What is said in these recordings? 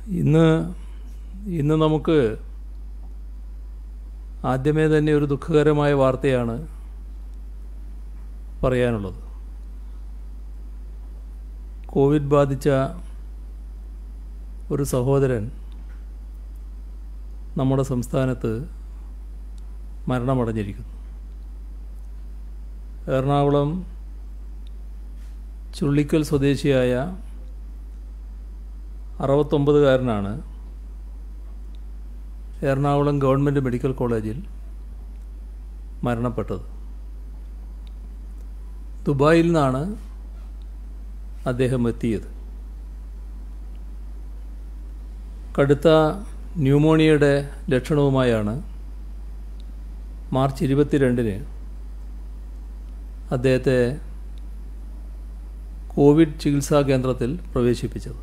ഇന്ന് ഇന്ന് നമുക്ക് ആദ്യമേ തന്നെ ഒരു ദുഃഖകരമായ വാർത്തയാണ് പറയാനുള്ളത് കോവിഡ് ബാധിച്ച ഒരു സഹോദരൻ നമ്മുടെ സംസ്ഥാനത്ത് മരണമടഞ്ഞിരിക്കുന്നു എറണാകുളം ചുള്ളിക്കൽ സ്വദേശിയായ അറുപത്തൊമ്പതുകാരനാണ് എറണാകുളം ഗവൺമെൻറ് മെഡിക്കൽ കോളേജിൽ മരണപ്പെട്ടത് ദുബായിൽ നിന്നാണ് അദ്ദേഹം എത്തിയത് കടുത്ത ന്യൂമോണിയയുടെ ലക്ഷണവുമായാണ് മാർച്ച് ഇരുപത്തിരണ്ടിന് അദ്ദേഹത്തെ കോവിഡ് ചികിത്സാ കേന്ദ്രത്തിൽ പ്രവേശിപ്പിച്ചത്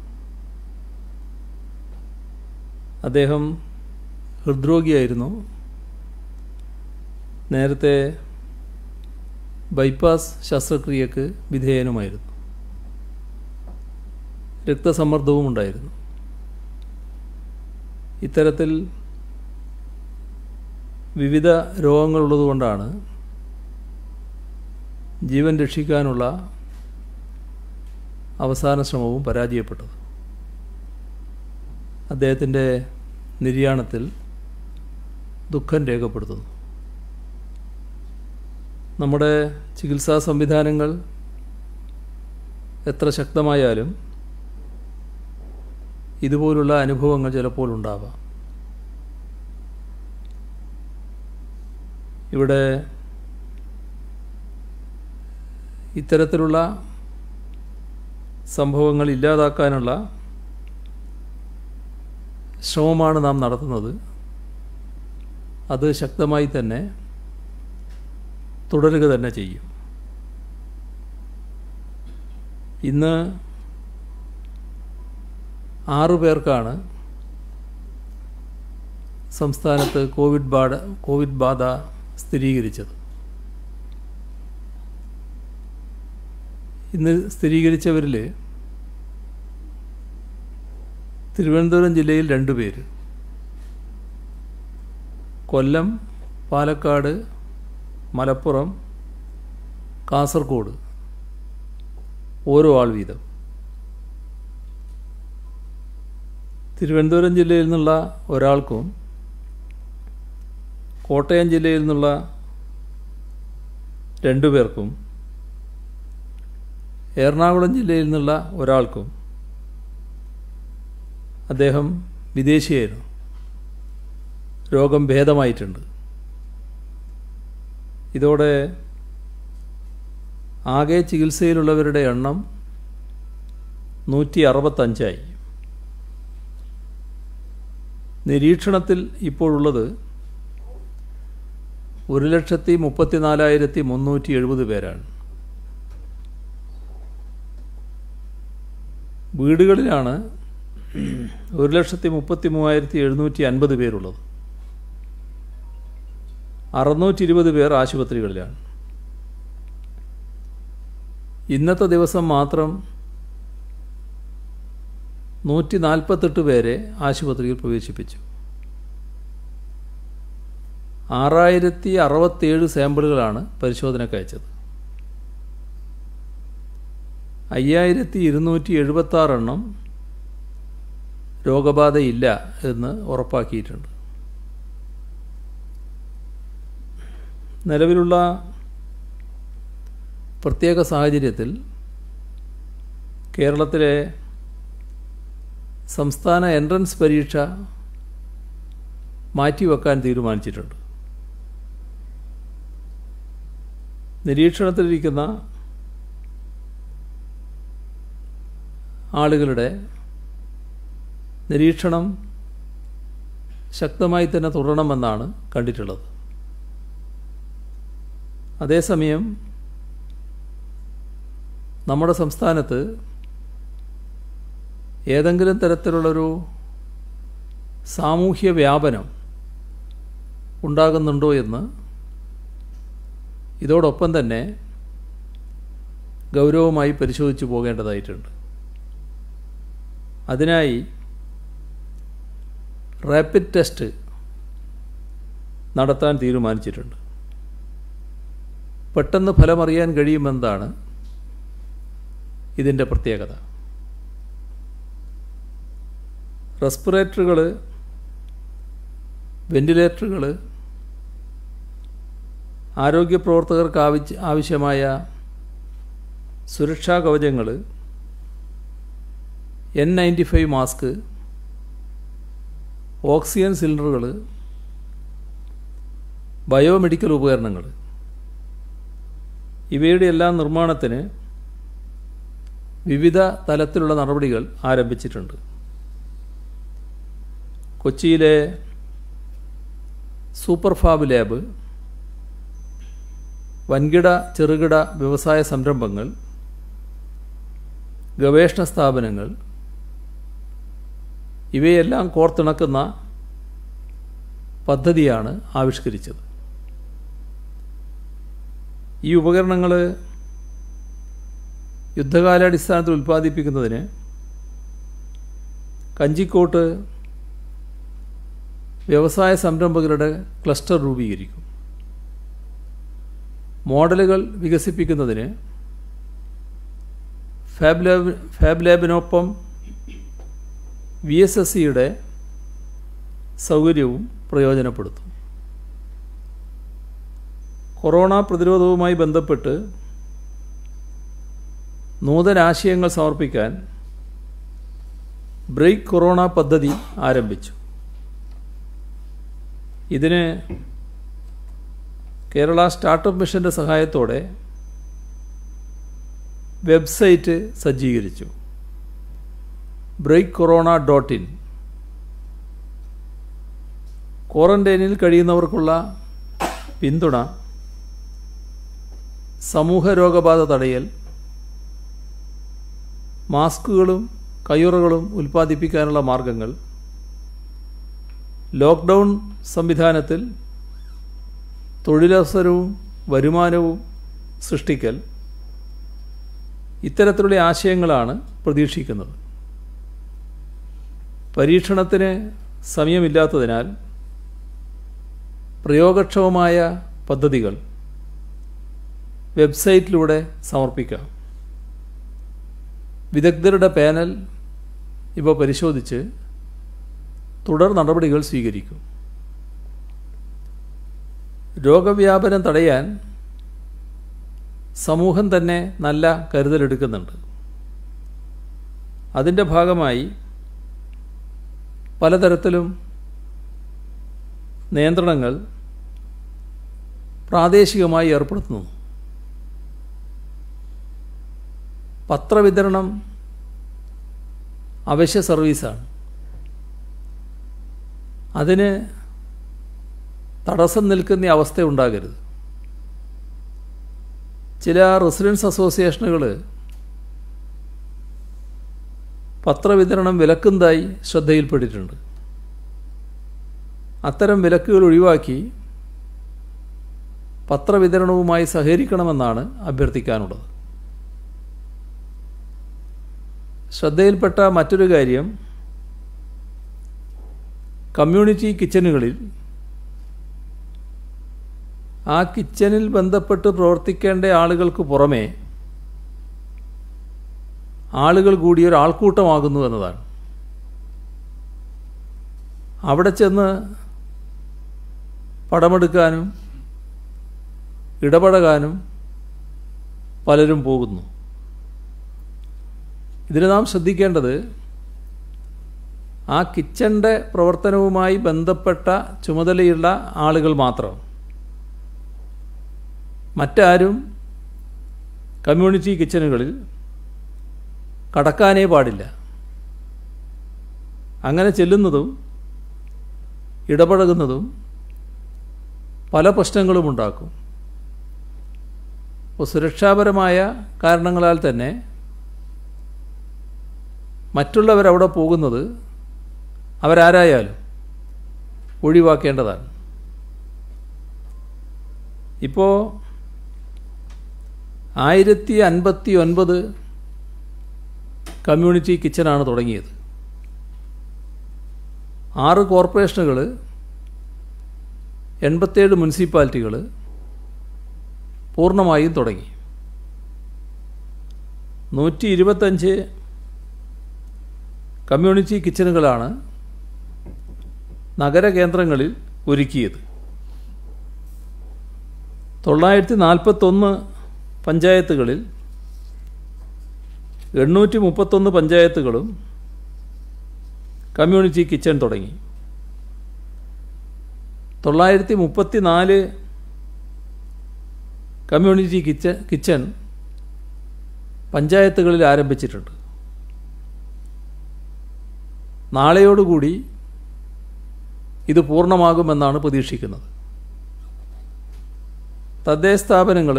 അദ്ദേഹം ഹൃദ്രോഗിയായിരുന്നു നേരത്തെ ബൈപ്പാസ് ശസ്ത്രക്രിയക്ക് വിധേയനുമായിരുന്നു രക്തസമ്മർദ്ദവും ഉണ്ടായിരുന്നു ഇത്തരത്തിൽ വിവിധ രോഗങ്ങളുള്ളതുകൊണ്ടാണ് ജീവൻ രക്ഷിക്കാനുള്ള അവസാന ശ്രമവും പരാജയപ്പെട്ടത് അദ്ദേഹത്തിൻ്റെ നിര്യാണത്തിൽ ദുഃഖം രേഖപ്പെടുത്തുന്നു നമ്മുടെ ചികിത്സാ സംവിധാനങ്ങൾ എത്ര ശക്തമായാലും ഇതുപോലുള്ള അനുഭവങ്ങൾ ചിലപ്പോൾ ഉണ്ടാവാം ഇവിടെ ഇത്തരത്തിലുള്ള സംഭവങ്ങൾ ഇല്ലാതാക്കാനുള്ള ശ്രമമാണ് നാം നടത്തുന്നത് അത് ശക്തമായി തന്നെ തുടരുക തന്നെ ചെയ്യും ഇന്ന് ആറു പേർക്കാണ് സംസ്ഥാനത്ത് കോവിഡ് ബാധ കോവിഡ് ബാധ സ്ഥിരീകരിച്ചത് ഇന്ന് സ്ഥിരീകരിച്ചവരിൽ തിരുവനന്തപുരം ജില്ലയിൽ രണ്ട് പേര് കൊല്ലം പാലക്കാട് മലപ്പുറം കാസർഗോഡ് ഓരോ ആൾ വീതം തിരുവനന്തപുരം ജില്ലയിൽ നിന്നുള്ള ഒരാൾക്കും കോട്ടയം ജില്ലയിൽ നിന്നുള്ള രണ്ടു പേർക്കും എറണാകുളം ജില്ലയിൽ നിന്നുള്ള ഒരാൾക്കും അദ്ദേഹം വിദേശിയായിരുന്നു രോഗം ഭേദമായിട്ടുണ്ട് ഇതോടെ ആകെ ചികിത്സയിലുള്ളവരുടെ എണ്ണം നൂറ്റി അറുപത്തഞ്ചായി നിരീക്ഷണത്തിൽ ഇപ്പോഴുള്ളത് ഒരു ലക്ഷത്തി മുപ്പത്തി നാലായിരത്തി മുന്നൂറ്റി എഴുപത് പേരാണ് വീടുകളിലാണ് ഒരു ലക്ഷത്തി മുപ്പത്തി മൂവായിരത്തി എഴുന്നൂറ്റി അൻപത് പേരുള്ളത് അറുന്നൂറ്റി ഇരുപത് പേർ ആശുപത്രികളിലാണ് ഇന്നത്തെ ദിവസം മാത്രം നൂറ്റി നാൽപ്പത്തെട്ട് പേരെ ആശുപത്രിയിൽ പ്രവേശിപ്പിച്ചു ആറായിരത്തി അറുപത്തേഴ് സാമ്പിളുകളാണ് പരിശോധനയ്ക്ക് അയച്ചത് അയ്യായിരത്തി ഇരുന്നൂറ്റി എഴുപത്താറെണ്ണം രോഗബാധയില്ല എന്ന് ഉറപ്പാക്കിയിട്ടുണ്ട് നിലവിലുള്ള പ്രത്യേക സാഹചര്യത്തിൽ കേരളത്തിലെ സംസ്ഥാന എൻട്രൻസ് പരീക്ഷ മാറ്റിവെക്കാൻ തീരുമാനിച്ചിട്ടുണ്ട് നിരീക്ഷണത്തിലിരിക്കുന്ന ആളുകളുടെ നിരീക്ഷണം ശക്തമായി തന്നെ തുടരണമെന്നാണ് കണ്ടിട്ടുള്ളത് അതേസമയം നമ്മുടെ സംസ്ഥാനത്ത് ഏതെങ്കിലും തരത്തിലുള്ളൊരു സാമൂഹ്യ വ്യാപനം ഉണ്ടാകുന്നുണ്ടോ എന്ന് ഇതോടൊപ്പം തന്നെ ഗൗരവമായി പരിശോധിച്ചു പോകേണ്ടതായിട്ടുണ്ട് അതിനായി റാപ്പിഡ് ടെസ്റ്റ് നടത്താൻ തീരുമാനിച്ചിട്ടുണ്ട് പെട്ടെന്ന് ഫലമറിയാൻ കഴിയുമെന്നതാണ് ഇതിൻ്റെ പ്രത്യേകത റെസ്പിറേറ്ററുകൾ വെന്റിലേറ്ററുകൾ ആരോഗ്യ പ്രവർത്തകർക്ക് ആവശ്യ ആവശ്യമായ സുരക്ഷാ കവചങ്ങൾ N ninety five mask oxygen സിലിണ്ടറുകൾ ബയോമെഡിക്കൽ ഉപകരണങ്ങൾ ഇവയുടെ എല്ലാം നിർമ്മാണത്തിന് വിവിധ തലത്തിലുള്ള നടപടികൾ ആരംഭിച്ചിട്ടുണ്ട് കൊച്ചിയിലെ സൂപ്പർ ഫാബ് ലാബ് വൻകിട ചെറുകിട വ്യവസായ സംരംഭങ്ങൾ ഗവേഷണ സ്ഥാപനങ്ങൾ ഇവയെല്ലാം കോർത്തിണക്കുന്ന പദ്ധതിയാണ് ആവിഷ്കരിച്ചത് ഈ ഉപകരണങ്ങൾ യുദ്ധകാലാടിസ്ഥാനത്തിൽ ഉൽപ്പാദിപ്പിക്കുന്നതിന് കഞ്ചിക്കോട്ട് വ്യവസായ സംരംഭകരുടെ ക്ലസ്റ്റർ രൂപീകരിക്കും മോഡലുകൾ വികസിപ്പിക്കുന്നതിന് ഫാബ് ലാബ് ഫാബ് ലാബിനൊപ്പം വി എസ് എസ് സിയുടെ സൗകര്യവും പ്രയോജനപ്പെടുത്തും കൊറോണ പ്രതിരോധവുമായി ബന്ധപ്പെട്ട് നൂതനാശയങ്ങൾ സമർപ്പിക്കാൻ ബ്രേക്ക് കൊറോണ പദ്ധതി ആരംഭിച്ചു ഇതിന് കേരള സ്റ്റാർട്ടപ്പ് മിഷൻ്റെ സഹായത്തോടെ വെബ്സൈറ്റ് സജ്ജീകരിച്ചു ബ്രേക്ക് കൊറോണ ഡോട്ട് ഇൻ ക്വാറന്റൈനിൽ കഴിയുന്നവർക്കുള്ള പിന്തുണ സമൂഹ രോഗബാധ തടയൽ മാസ്കുകളും കയ്യുറകളും ഉൽപ്പാദിപ്പിക്കാനുള്ള മാർഗങ്ങൾ ലോക്ക്ഡൗൺ സംവിധാനത്തിൽ തൊഴിലവസരവും വരുമാനവും സൃഷ്ടിക്കൽ ഇത്തരത്തിലുള്ള ആശയങ്ങളാണ് പ്രതീക്ഷിക്കുന്നത് പരീക്ഷണത്തിന് സമയമില്ലാത്തതിനാൽ പ്രയോഗക്ഷമമായ പദ്ധതികൾ വെബ്സൈറ്റിലൂടെ സമർപ്പിക്കാം വിദഗ്ധരുടെ പാനൽ ഇവ പരിശോധിച്ച് തുടർ നടപടികൾ സ്വീകരിക്കും രോഗവ്യാപനം തടയാൻ സമൂഹം തന്നെ നല്ല കരുതലെടുക്കുന്നുണ്ട് അതിൻ്റെ ഭാഗമായി പലതരത്തിലും നിയന്ത്രണങ്ങൾ പ്രാദേശികമായി ഏർപ്പെടുത്തുന്നു പത്രവിതരണം അവശ്യ സർവീസാണ് അതിന് തടസ്സം നിൽക്കുന്ന അവസ്ഥ ഉണ്ടാകരുത് ചില റെസിഡൻസ് അസോസിയേഷനുകൾ പത്രവിതരണം വിലക്കുന്നതായി ശ്രദ്ധയിൽപ്പെട്ടിട്ടുണ്ട് അത്തരം വിലക്കുകൾ ഒഴിവാക്കി പത്രവിതരണവുമായി സഹകരിക്കണമെന്നാണ് അഭ്യർത്ഥിക്കാനുള്ളത് ശ്രദ്ധയിൽപ്പെട്ട മറ്റൊരു കാര്യം കമ്മ്യൂണിറ്റി കിച്ചനുകളിൽ ആ കിച്ചനിൽ ബന്ധപ്പെട്ട് പ്രവർത്തിക്കേണ്ട ആളുകൾക്ക് പുറമേ ആളുകൾ കൂടി ഒരു ആൾക്കൂട്ടമാകുന്നു എന്നതാണ് അവിടെ ചെന്ന് പടമെടുക്കാനും ഇടപഴകാനും പലരും പോകുന്നു ഇതിന് നാം ശ്രദ്ധിക്കേണ്ടത് ആ കിച്ചൻ്റെ പ്രവർത്തനവുമായി ബന്ധപ്പെട്ട ചുമതലയുള്ള ആളുകൾ മാത്രം മറ്റാരും കമ്മ്യൂണിറ്റി കിച്ചനുകളിൽ കടക്കാനേ പാടില്ല അങ്ങനെ ചെല്ലുന്നതും ഇടപഴകുന്നതും പല പ്രശ്നങ്ങളും ഉണ്ടാക്കും അപ്പോൾ സുരക്ഷാപരമായ കാരണങ്ങളാൽ തന്നെ മറ്റുള്ളവരവിടെ പോകുന്നത് അവരാരായാലും ഒഴിവാക്കേണ്ടതാണ് ഇപ്പോൾ ആയിരത്തി അൻപത്തി ഒൻപത് കമ്മ്യൂണിറ്റി കിച്ചനാണ് തുടങ്ങിയത് ആറ് കോർപ്പറേഷനുകൾ എൺപത്തേഴ് മുനിസിപ്പാലിറ്റികൾ പൂർണ്ണമായും തുടങ്ങി നൂറ്റി ഇരുപത്തഞ്ച് കമ്മ്യൂണിറ്റി കിച്ചണുകളാണ് നഗരകേന്ദ്രങ്ങളിൽ ഒരുക്കിയത് തൊള്ളായിരത്തി നാൽപ്പത്തൊന്ന് പഞ്ചായത്തുകളിൽ എണ്ണൂറ്റി മുപ്പത്തൊന്ന് പഞ്ചായത്തുകളും കമ്മ്യൂണിറ്റി കിച്ചൺ തുടങ്ങി തൊള്ളായിരത്തി മുപ്പത്തി നാല് കമ്മ്യൂണിറ്റി കിച്ചൺ കിച്ചൺ പഞ്ചായത്തുകളിൽ ആരംഭിച്ചിട്ടുണ്ട് നാളെയോടുകൂടി ഇത് പൂർണ്ണമാകുമെന്നാണ് പ്രതീക്ഷിക്കുന്നത് തദ്ദേശ സ്ഥാപനങ്ങൾ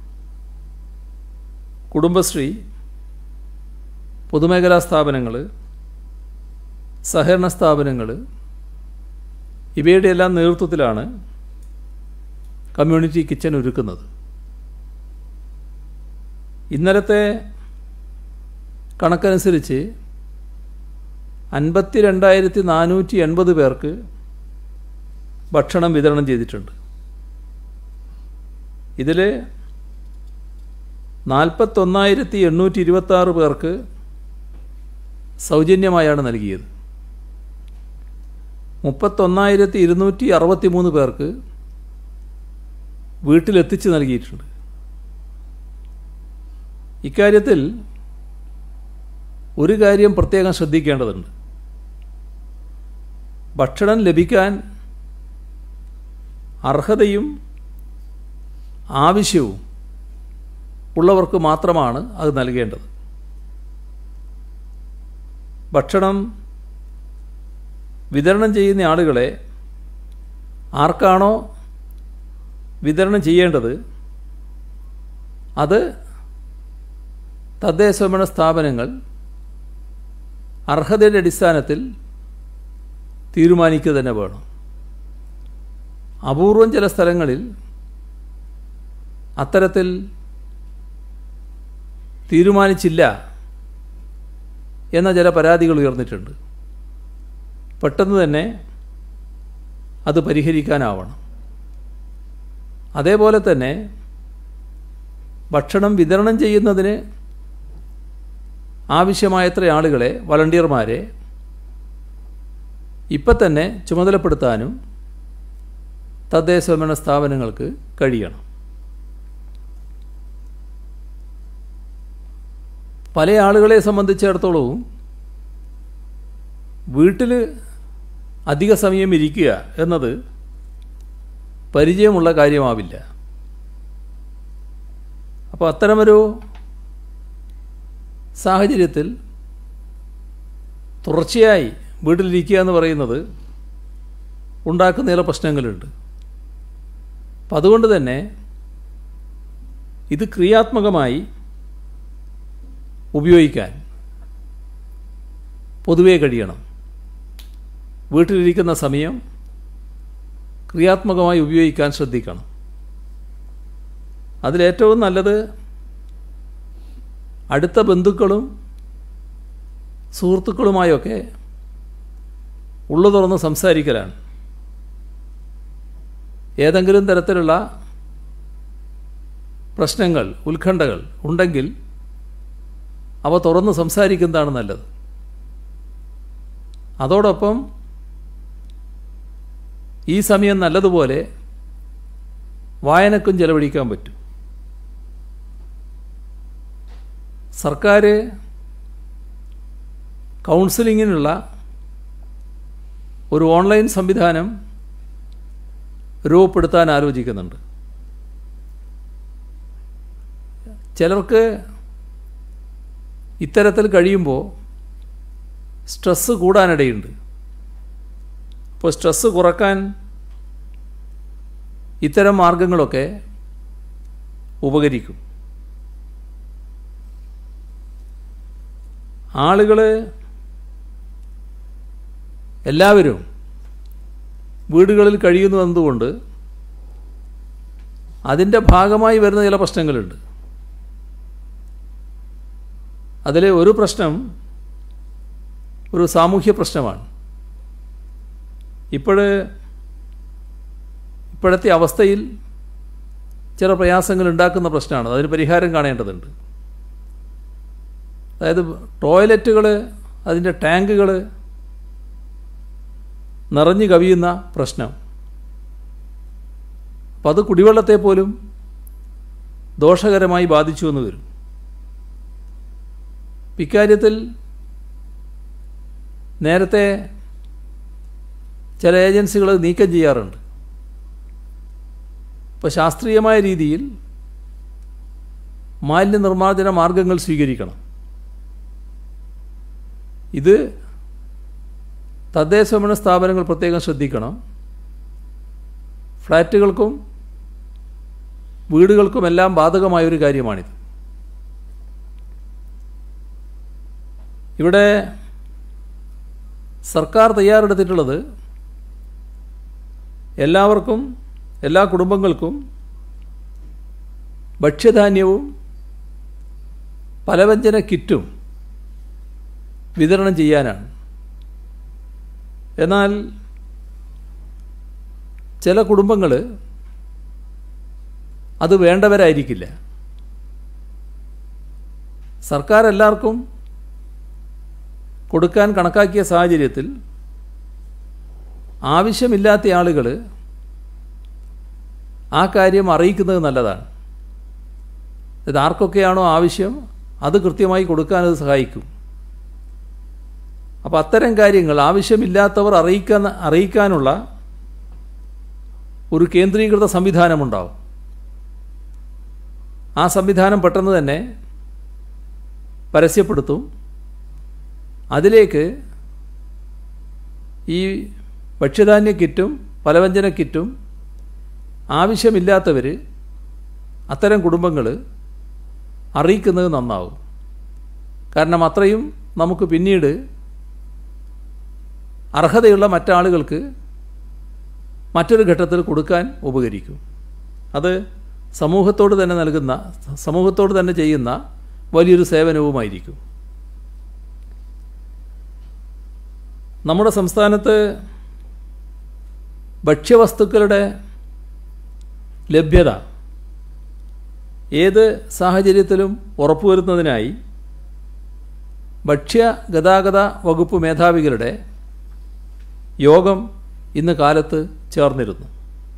കുടുംബശ്രീ പൊതുമേഖലാ സ്ഥാപനങ്ങൾ സഹകരണ സ്ഥാപനങ്ങൾ ഇവയുടെ എല്ലാം നേതൃത്വത്തിലാണ് കമ്മ്യൂണിറ്റി കിച്ചൺ ഒരുക്കുന്നത് ഇന്നലത്തെ കണക്കനുസരിച്ച് അൻപത്തി രണ്ടായിരത്തി നാനൂറ്റി എൺപത് പേർക്ക് ഭക്ഷണം വിതരണം ചെയ്തിട്ടുണ്ട് ഇതിൽ നാൽപ്പത്തൊന്നായിരത്തി എണ്ണൂറ്റി ഇരുപത്താറ് പേർക്ക് സൗജന്യമായാണ് നൽകിയത് മുപ്പത്തൊന്നായിരത്തി ഇരുന്നൂറ്റി അറുപത്തി മൂന്ന് പേർക്ക് വീട്ടിലെത്തിച്ച് നൽകിയിട്ടുണ്ട് ഇക്കാര്യത്തിൽ ഒരു കാര്യം പ്രത്യേകം ശ്രദ്ധിക്കേണ്ടതുണ്ട് ഭക്ഷണം ലഭിക്കാൻ അർഹതയും ആവശ്യവും ഉള്ളവർക്ക് മാത്രമാണ് അത് നൽകേണ്ടത് ഭക്ഷണം വിതരണം ചെയ്യുന്ന ആളുകളെ ആർക്കാണോ വിതരണം ചെയ്യേണ്ടത് അത് തദ്ദേശഭരണ സ്ഥാപനങ്ങൾ അർഹതയുടെ അടിസ്ഥാനത്തിൽ തീരുമാനിക്കുക തന്നെ വേണം അപൂർവം ചില സ്ഥലങ്ങളിൽ അത്തരത്തിൽ തീരുമാനിച്ചില്ല എന്ന ചില പരാതികൾ ഉയർന്നിട്ടുണ്ട് പെട്ടെന്ന് തന്നെ അത് പരിഹരിക്കാനാവണം അതേപോലെ തന്നെ ഭക്ഷണം വിതരണം ചെയ്യുന്നതിന് ആവശ്യമായത്ര ആളുകളെ വളണ്ടിയർമാരെ ഇപ്പം തന്നെ ചുമതലപ്പെടുത്താനും തദ്ദേശഭരണ സ്ഥാപനങ്ങൾക്ക് കഴിയണം പല ആളുകളെ സംബന്ധിച്ചിടത്തോളവും വീട്ടിൽ അധിക സമയം ഇരിക്കുക എന്നത് പരിചയമുള്ള കാര്യമാവില്ല അപ്പോൾ അത്തരമൊരു സാഹചര്യത്തിൽ തുടർച്ചയായി വീട്ടിലിരിക്കുക എന്ന് പറയുന്നത് ഉണ്ടാക്കുന്ന ചില പ്രശ്നങ്ങളുണ്ട് അപ്പം അതുകൊണ്ട് തന്നെ ഇത് ക്രിയാത്മകമായി ഉപയോഗിക്കാൻ പൊതുവേ കഴിയണം വീട്ടിലിരിക്കുന്ന സമയം ക്രിയാത്മകമായി ഉപയോഗിക്കാൻ ശ്രദ്ധിക്കണം അതിലേറ്റവും നല്ലത് അടുത്ത ബന്ധുക്കളും സുഹൃത്തുക്കളുമായൊക്കെ ഉള്ളു തുറന്ന് സംസാരിക്കലാണ് ഏതെങ്കിലും തരത്തിലുള്ള പ്രശ്നങ്ങൾ ഉത്കണ്ഠകൾ ഉണ്ടെങ്കിൽ അവ തുറന്ന് സംസാരിക്കുന്നതാണ് നല്ലത് അതോടൊപ്പം ഈ സമയം നല്ലതുപോലെ വായനക്കും ചെലവഴിക്കാൻ പറ്റും സർക്കാർ കൗൺസിലിങ്ങിനുള്ള ഒരു ഓൺലൈൻ സംവിധാനം രൂപപ്പെടുത്താൻ ആലോചിക്കുന്നുണ്ട് ചിലർക്ക് ഇത്തരത്തിൽ കഴിയുമ്പോൾ സ്ട്രെസ്സ് കൂടാനിടയുണ്ട് അപ്പോൾ സ്ട്രെസ്സ് കുറക്കാൻ ഇത്തരം മാർഗങ്ങളൊക്കെ ഉപകരിക്കും ആളുകൾ എല്ലാവരും വീടുകളിൽ കഴിയുന്നു എന്നതുകൊണ്ട് അതിൻ്റെ ഭാഗമായി വരുന്ന ചില പ്രശ്നങ്ങളുണ്ട് അതിലെ ഒരു പ്രശ്നം ഒരു സാമൂഹ്യ പ്രശ്നമാണ് ഇപ്പോൾ ഇപ്പോഴത്തെ അവസ്ഥയിൽ ചില പ്രയാസങ്ങൾ ഉണ്ടാക്കുന്ന പ്രശ്നമാണ് അതിന് പരിഹാരം കാണേണ്ടതുണ്ട് അതായത് ടോയ്ലറ്റുകൾ അതിൻ്റെ ടാങ്കുകൾ നിറഞ്ഞു കവിയുന്ന പ്രശ്നം അപ്പം അത് കുടിവെള്ളത്തെ പോലും ദോഷകരമായി ബാധിച്ചു എന്ന് വരും ഇക്കാര്യത്തിൽ നേരത്തെ ചില ഏജൻസികൾ നീക്കം ചെയ്യാറുണ്ട് ഇപ്പോൾ ശാസ്ത്രീയമായ രീതിയിൽ മാലിന്യ നിർമ്മാർജ്ജന മാർഗങ്ങൾ സ്വീകരിക്കണം ഇത് തദ്ദേശഭരണ സ്ഥാപനങ്ങൾ പ്രത്യേകം ശ്രദ്ധിക്കണം ഫ്ലാറ്റുകൾക്കും വീടുകൾക്കുമെല്ലാം ബാധകമായൊരു കാര്യമാണിത് ഇവിടെ സർക്കാർ തയ്യാറെടുത്തിട്ടുള്ളത് എല്ലാവർക്കും എല്ലാ കുടുംബങ്ങൾക്കും ഭക്ഷ്യധാന്യവും പലവ്യഞ്ജന കിറ്റും വിതരണം ചെയ്യാനാണ് എന്നാൽ ചില കുടുംബങ്ങൾ അത് വേണ്ടവരായിരിക്കില്ല സർക്കാർ എല്ലാവർക്കും കൊടുക്കാൻ കണക്കാക്കിയ സാഹചര്യത്തിൽ ആവശ്യമില്ലാത്ത ആളുകൾ ആ കാര്യം അറിയിക്കുന്നത് നല്ലതാണ് ഇത് ആർക്കൊക്കെയാണോ ആവശ്യം അത് കൃത്യമായി കൊടുക്കാൻ അത് സഹായിക്കും അപ്പോൾ അത്തരം കാര്യങ്ങൾ ആവശ്യമില്ലാത്തവർ അറിയിക്കാൻ അറിയിക്കാനുള്ള ഒരു കേന്ദ്രീകൃത സംവിധാനമുണ്ടാവും ആ സംവിധാനം പെട്ടെന്ന് തന്നെ പരസ്യപ്പെടുത്തും അതിലേക്ക് ഈ ഭക്ഷ്യധാന്യ കിറ്റും പലവ്യഞ്ജന കിറ്റും ആവശ്യമില്ലാത്തവർ അത്തരം കുടുംബങ്ങൾ അറിയിക്കുന്നത് നന്നാവും കാരണം അത്രയും നമുക്ക് പിന്നീട് അർഹതയുള്ള മറ്റാളുകൾക്ക് മറ്റൊരു ഘട്ടത്തിൽ കൊടുക്കാൻ ഉപകരിക്കും അത് സമൂഹത്തോട് തന്നെ നൽകുന്ന സമൂഹത്തോട് തന്നെ ചെയ്യുന്ന വലിയൊരു സേവനവുമായിരിക്കും നമ്മുടെ സംസ്ഥാനത്ത് ഭക്ഷ്യവസ്തുക്കളുടെ ലഭ്യത ഏത് സാഹചര്യത്തിലും ഉറപ്പുവരുത്തുന്നതിനായി ഭക്ഷ്യ ഗതാഗത വകുപ്പ് മേധാവികളുടെ യോഗം ഇന്ന് കാലത്ത് ചേർന്നിരുന്നു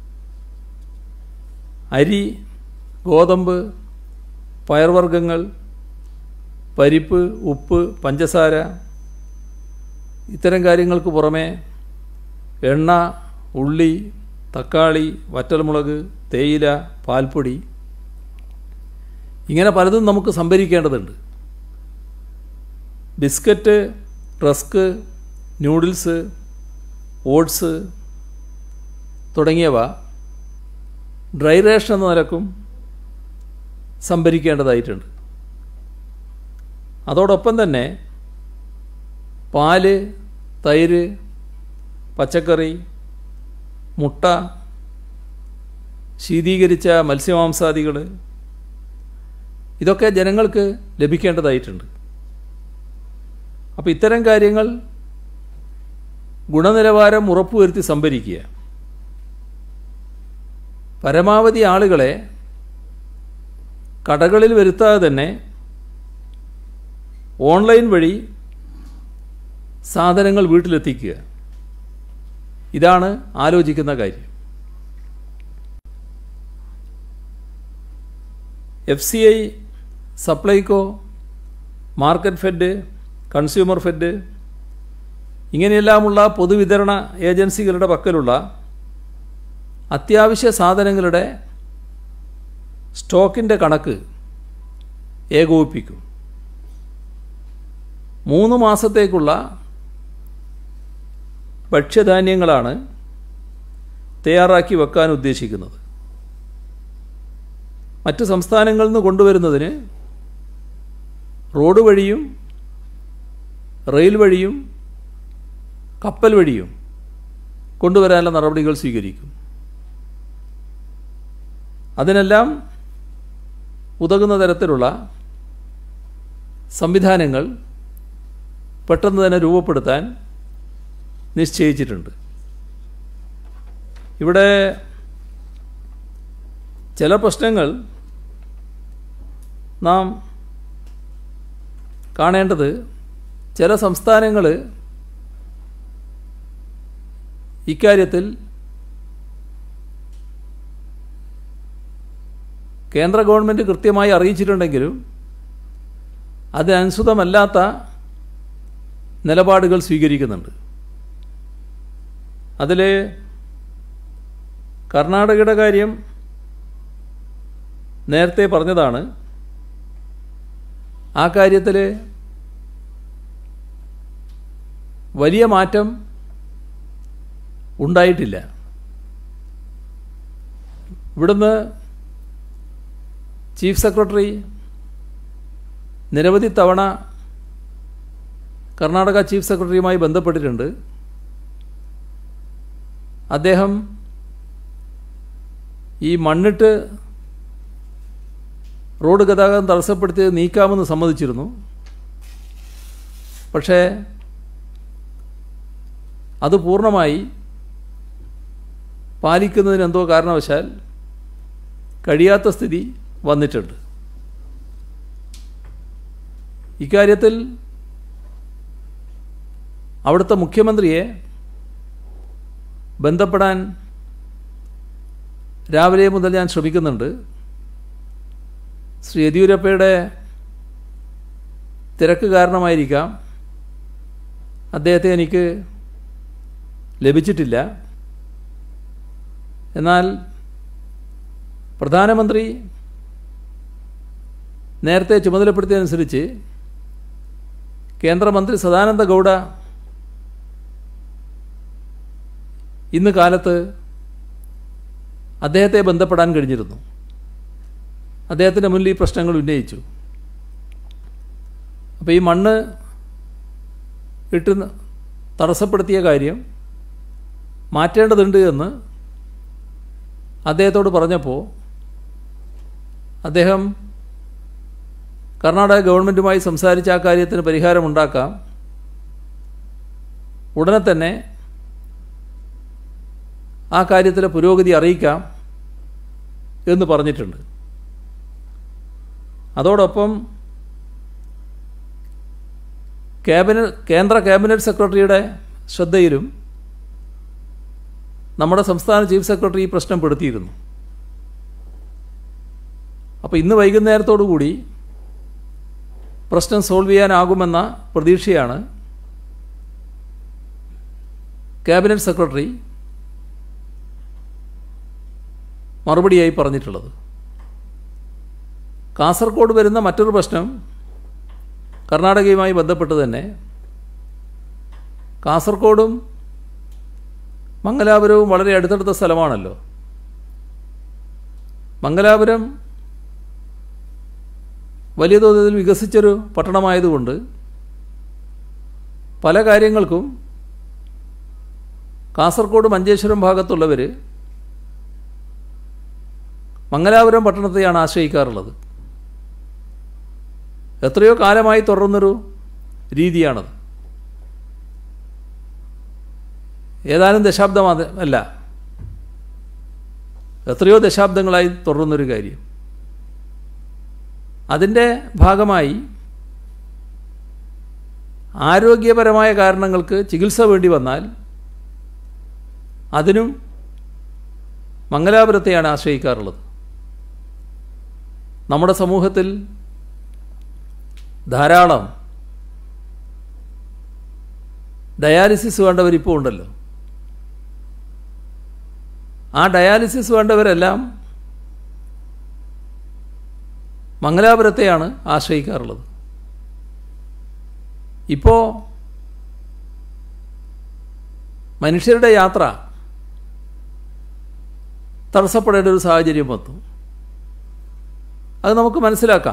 അരി ഗോതമ്പ് പയർവർഗ്ഗങ്ങൾ പരിപ്പ് ഉപ്പ് പഞ്ചസാര ഇത്തരം കാര്യങ്ങൾക്ക് പുറമെ എണ്ണ ഉള്ളി തക്കാളി വറ്റൽമുളക് തേയില പാൽപ്പൊടി ഇങ്ങനെ പലതും നമുക്ക് സംഭരിക്കേണ്ടതുണ്ട് ബിസ്ക്കറ്റ് റസ്ക് നൂഡിൽസ് ഓട്സ് തുടങ്ങിയവ ഡ്രൈ റേഷൻ എന്ന നിലക്കും സംഭരിക്കേണ്ടതായിട്ടുണ്ട് അതോടൊപ്പം തന്നെ പാല് തൈര് പച്ചക്കറി മുട്ട ശീതീകരിച്ച മത്സ്യമാംസാദികൾ ഇതൊക്കെ ജനങ്ങൾക്ക് ലഭിക്കേണ്ടതായിട്ടുണ്ട് അപ്പോൾ ഇത്തരം കാര്യങ്ങൾ ഗുണനിലവാരം ഉറപ്പുവരുത്തി സംഭരിക്കുക പരമാവധി ആളുകളെ കടകളിൽ വരുത്താതെ തന്നെ ഓൺലൈൻ വഴി സാധനങ്ങൾ വീട്ടിലെത്തിക്കുക ഇതാണ് ആലോചിക്കുന്ന കാര്യം F C I Supplyco market fed consumer fed ഇങ്ങനെയെല്ലാമുള്ള പൊതുവിതരണ ഏജൻസികളുടെ പക്കലുള്ള അത്യാവശ്യ സാധനങ്ങളുടെ സ്റ്റോക്കിൻ്റെ കണക്ക് ഏകോപിപ്പിക്കും മൂന്ന് മാസത്തേക്കുള്ള ഭക്ഷ്യധാന്യങ്ങളാണ് തയ്യാറാക്കി വെക്കാൻ ഉദ്ദേശിക്കുന്നത് മറ്റ് സംസ്ഥാനങ്ങളിൽ നിന്ന് കൊണ്ടുവരുന്നതിന് റോഡ് വഴിയും റെയിൽ വഴിയും കപ്പൽ വഴിയും കൊണ്ടുവരാനുള്ള നടപടികൾ സ്വീകരിക്കും അതിനെല്ലാം ഉതകുന്ന തരത്തിലുള്ള സംവിധാനങ്ങൾ പെട്ടെന്ന് തന്നെ രൂപപ്പെടുത്താൻ നിശ്ചയിച്ചിട്ടുണ്ട് ഇവിടെ ചില പ്രശ്നങ്ങൾ നാം കാണേണ്ടത് ചില സംസ്ഥാനങ്ങൾ ഇക്കാര്യത്തിൽ കേന്ദ്ര ഗവൺമെൻറ് കൃത്യമായി അറിയിച്ചിട്ടുണ്ടെങ്കിലും അതിനനുസൃതമല്ലാത്ത നിലപാടുകൾ സ്വീകരിക്കുന്നുണ്ട് അതിൽ കർണാടകയുടെ കാര്യം നേരത്തെ പറഞ്ഞതാണ് ആ കാര്യത്തിൽ വലിയ മാറ്റം ഉണ്ടായിട്ടില്ല ഇവിടുന്ന് ചീഫ് സെക്രട്ടറി നിരവധി തവണ കർണാടക ചീഫ് സെക്രട്ടറിയുമായി ബന്ധപ്പെട്ടിട്ടുണ്ട് അദ്ദേഹം ഈ മണ്ണിട്ട് റോഡ് ഗതാഗതം തടസ്സപ്പെടുത്തി നീക്കാമെന്ന് സമ്മതിച്ചിരുന്നു പക്ഷേ അത് പൂർണ്ണമായി പാലിക്കുന്നതിന് എന്തോ കാരണവശാൽ കഴിയാത്ത സ്ഥിതി വന്നിട്ടുണ്ട് ഇക്കാര്യത്തിൽ അവിടുത്തെ മുഖ്യമന്ത്രിയെ ബന്ധപ്പെടാൻ രാവിലെ മുതൽ ഞാൻ ശ്രമിക്കുന്നുണ്ട് ശ്രീ യെദ്യൂരപ്പയുടെ തിരക്ക് കാരണമായിരിക്കാം അദ്ദേഹത്തെ എനിക്ക് ലഭിച്ചിട്ടില്ല എന്നാൽ പ്രധാനമന്ത്രി നേരത്തെ ചുമതലപ്പെടുത്തിയതനുസരിച്ച് കേന്ദ്രമന്ത്രി സദാനന്ദ ഗൗഡ ഇന്ന് കാലത്ത് അദ്ദേഹത്തെ ബന്ധപ്പെടാൻ കഴിഞ്ഞിരുന്നു അദ്ദേഹത്തിൻ്റെ മുന്നിൽ ഈ പ്രശ്നങ്ങൾ ഉന്നയിച്ചു അപ്പോൾ ഈ മണ്ണ് ഇട്ട് തടസ്സപ്പെടുത്തിയ കാര്യം മാറ്റേണ്ടതുണ്ട് എന്ന് അദ്ദേഹത്തോട് പറഞ്ഞപ്പോൾ അദ്ദേഹം കർണാടക ഗവൺമെൻറ്റുമായി സംസാരിച്ച് ആ കാര്യത്തിന് പരിഹാരമുണ്ടാക്കാം ഉടനെ തന്നെ ആ കാര്യത്തിലെ പുരോഗതി അറിയിക്കാം എന്ന് പറഞ്ഞിട്ടുണ്ട് അതോടൊപ്പം ക്യാബിനറ്റ് കേന്ദ്ര ക്യാബിനറ്റ് സെക്രട്ടറിയുടെ ശ്രദ്ധയിലും നമ്മുടെ സംസ്ഥാന ചീഫ് സെക്രട്ടറി ഈ പ്രശ്നം പെടുത്തിയിരുന്നു അപ്പോൾ ഇന്ന് വൈകുന്നേരത്തോടു കൂടി പ്രശ്നം സോൾവ് ചെയ്യാനാകുമെന്ന പ്രതീക്ഷയാണ് ക്യാബിനറ്റ് സെക്രട്ടറി മറുപടിയായി പറഞ്ഞിട്ടുള്ളത് കാസർഗോഡ് വരുന്ന മറ്റൊരു പ്രശ്നം കർണാടകയുമായി ബന്ധപ്പെട്ട് തന്നെ കാസർഗോഡും മംഗലാപുരവും വളരെ അടുത്തടുത്ത സ്ഥലമാണല്ലോ മംഗലാപുരം വലിയ തോതിൽ വികസിച്ചൊരു പട്ടണമായതുകൊണ്ട് പല കാര്യങ്ങൾക്കും കാസർഗോഡ് മഞ്ചേശ്വരം ഭാഗത്തുള്ളവർ മംഗലാപുരം പട്ടണത്തെയാണ് ആശ്രയിക്കാറുള്ളത് എത്രയോ കാലമായി തുടർന്നൊരു രീതിയാണത് ഏതാനും ദശാബ്ദം അത് അല്ല എത്രയോ ദശാബ്ദങ്ങളായി തുടർന്നൊരു കാര്യം അതിൻ്റെ ഭാഗമായി ആരോഗ്യപരമായ കാരണങ്ങൾക്ക് ചികിത്സ വേണ്ടി വന്നാൽ അതിനും മംഗലാപുരത്തെയാണ് ആശ്രയിക്കാറുള്ളത് നമ്മുടെ സമൂഹത്തിൽ ധാരാളം ഡയാലിസിസ് വേണ്ടവരിപ്പോൾ ഉണ്ടല്ലോ ആ ഡയാലിസിസ് വേണ്ടവരെല്ലാം മംഗലാപുരത്തെയാണ് ആശ്രയിക്കാറുള്ളത് ഇപ്പോൾ മനുഷ്യരുടെ യാത്ര തടസ്സപ്പെടേണ്ട ഒരു സാഹചര്യം വന്നു അത് നമുക്ക് മനസ്സിലാക്കാം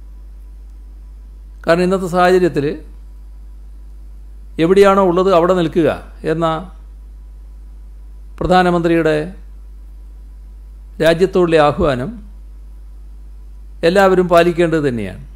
കാരണം ഇന്നത്തെ സാഹചര്യത്തിൽ എവിടെയാണോ ഉള്ളത് അവിടെ നിൽക്കുക എന്ന പ്രധാനമന്ത്രിയുടെ രാജ്യത്തോടുള്ള ആഹ്വാനം എല്ലാവരും പാലിക്കേണ്ടത് തന്നെയാണ്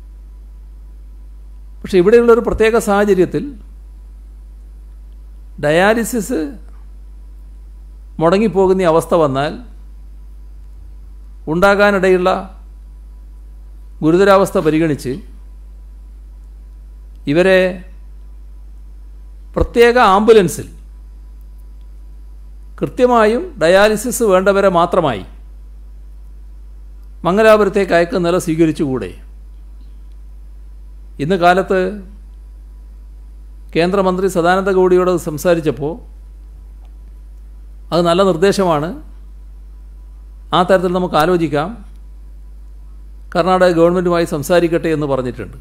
പക്ഷെ ഇവിടെയുള്ളൊരു പ്രത്യേക സാഹചര്യത്തിൽ ഡയാലിസിസ് മുടങ്ങിപ്പോകുന്ന ഈ അവസ്ഥ വന്നാൽ ഉണ്ടാകാനിടയുള്ള ഗുരുതരാവസ്ഥ പരിഗണിച്ച് ഇവരെ പ്രത്യേക ആംബുലൻസിൽ കൃത്യമായും ഡയാലിസിസ് വേണ്ടവരെ മാത്രമായി മംഗലാപുരത്തേക്ക് അയക്കുന്ന നില സ്വീകരിച്ചുകൂടെ ഇന്ന് കാലത്ത് കേന്ദ്രമന്ത്രി സദാനന്ദ ഗൗഡിയോട് സംസാരിച്ചപ്പോൾ അത് നല്ല നിർദ്ദേശമാണ് ആ തരത്തിൽ നമുക്ക് ആലോചിക്കാം കർണാടക ഗവൺമെൻറ്റുമായി സംസാരിക്കട്ടെ എന്ന് പറഞ്ഞിട്ടുണ്ട്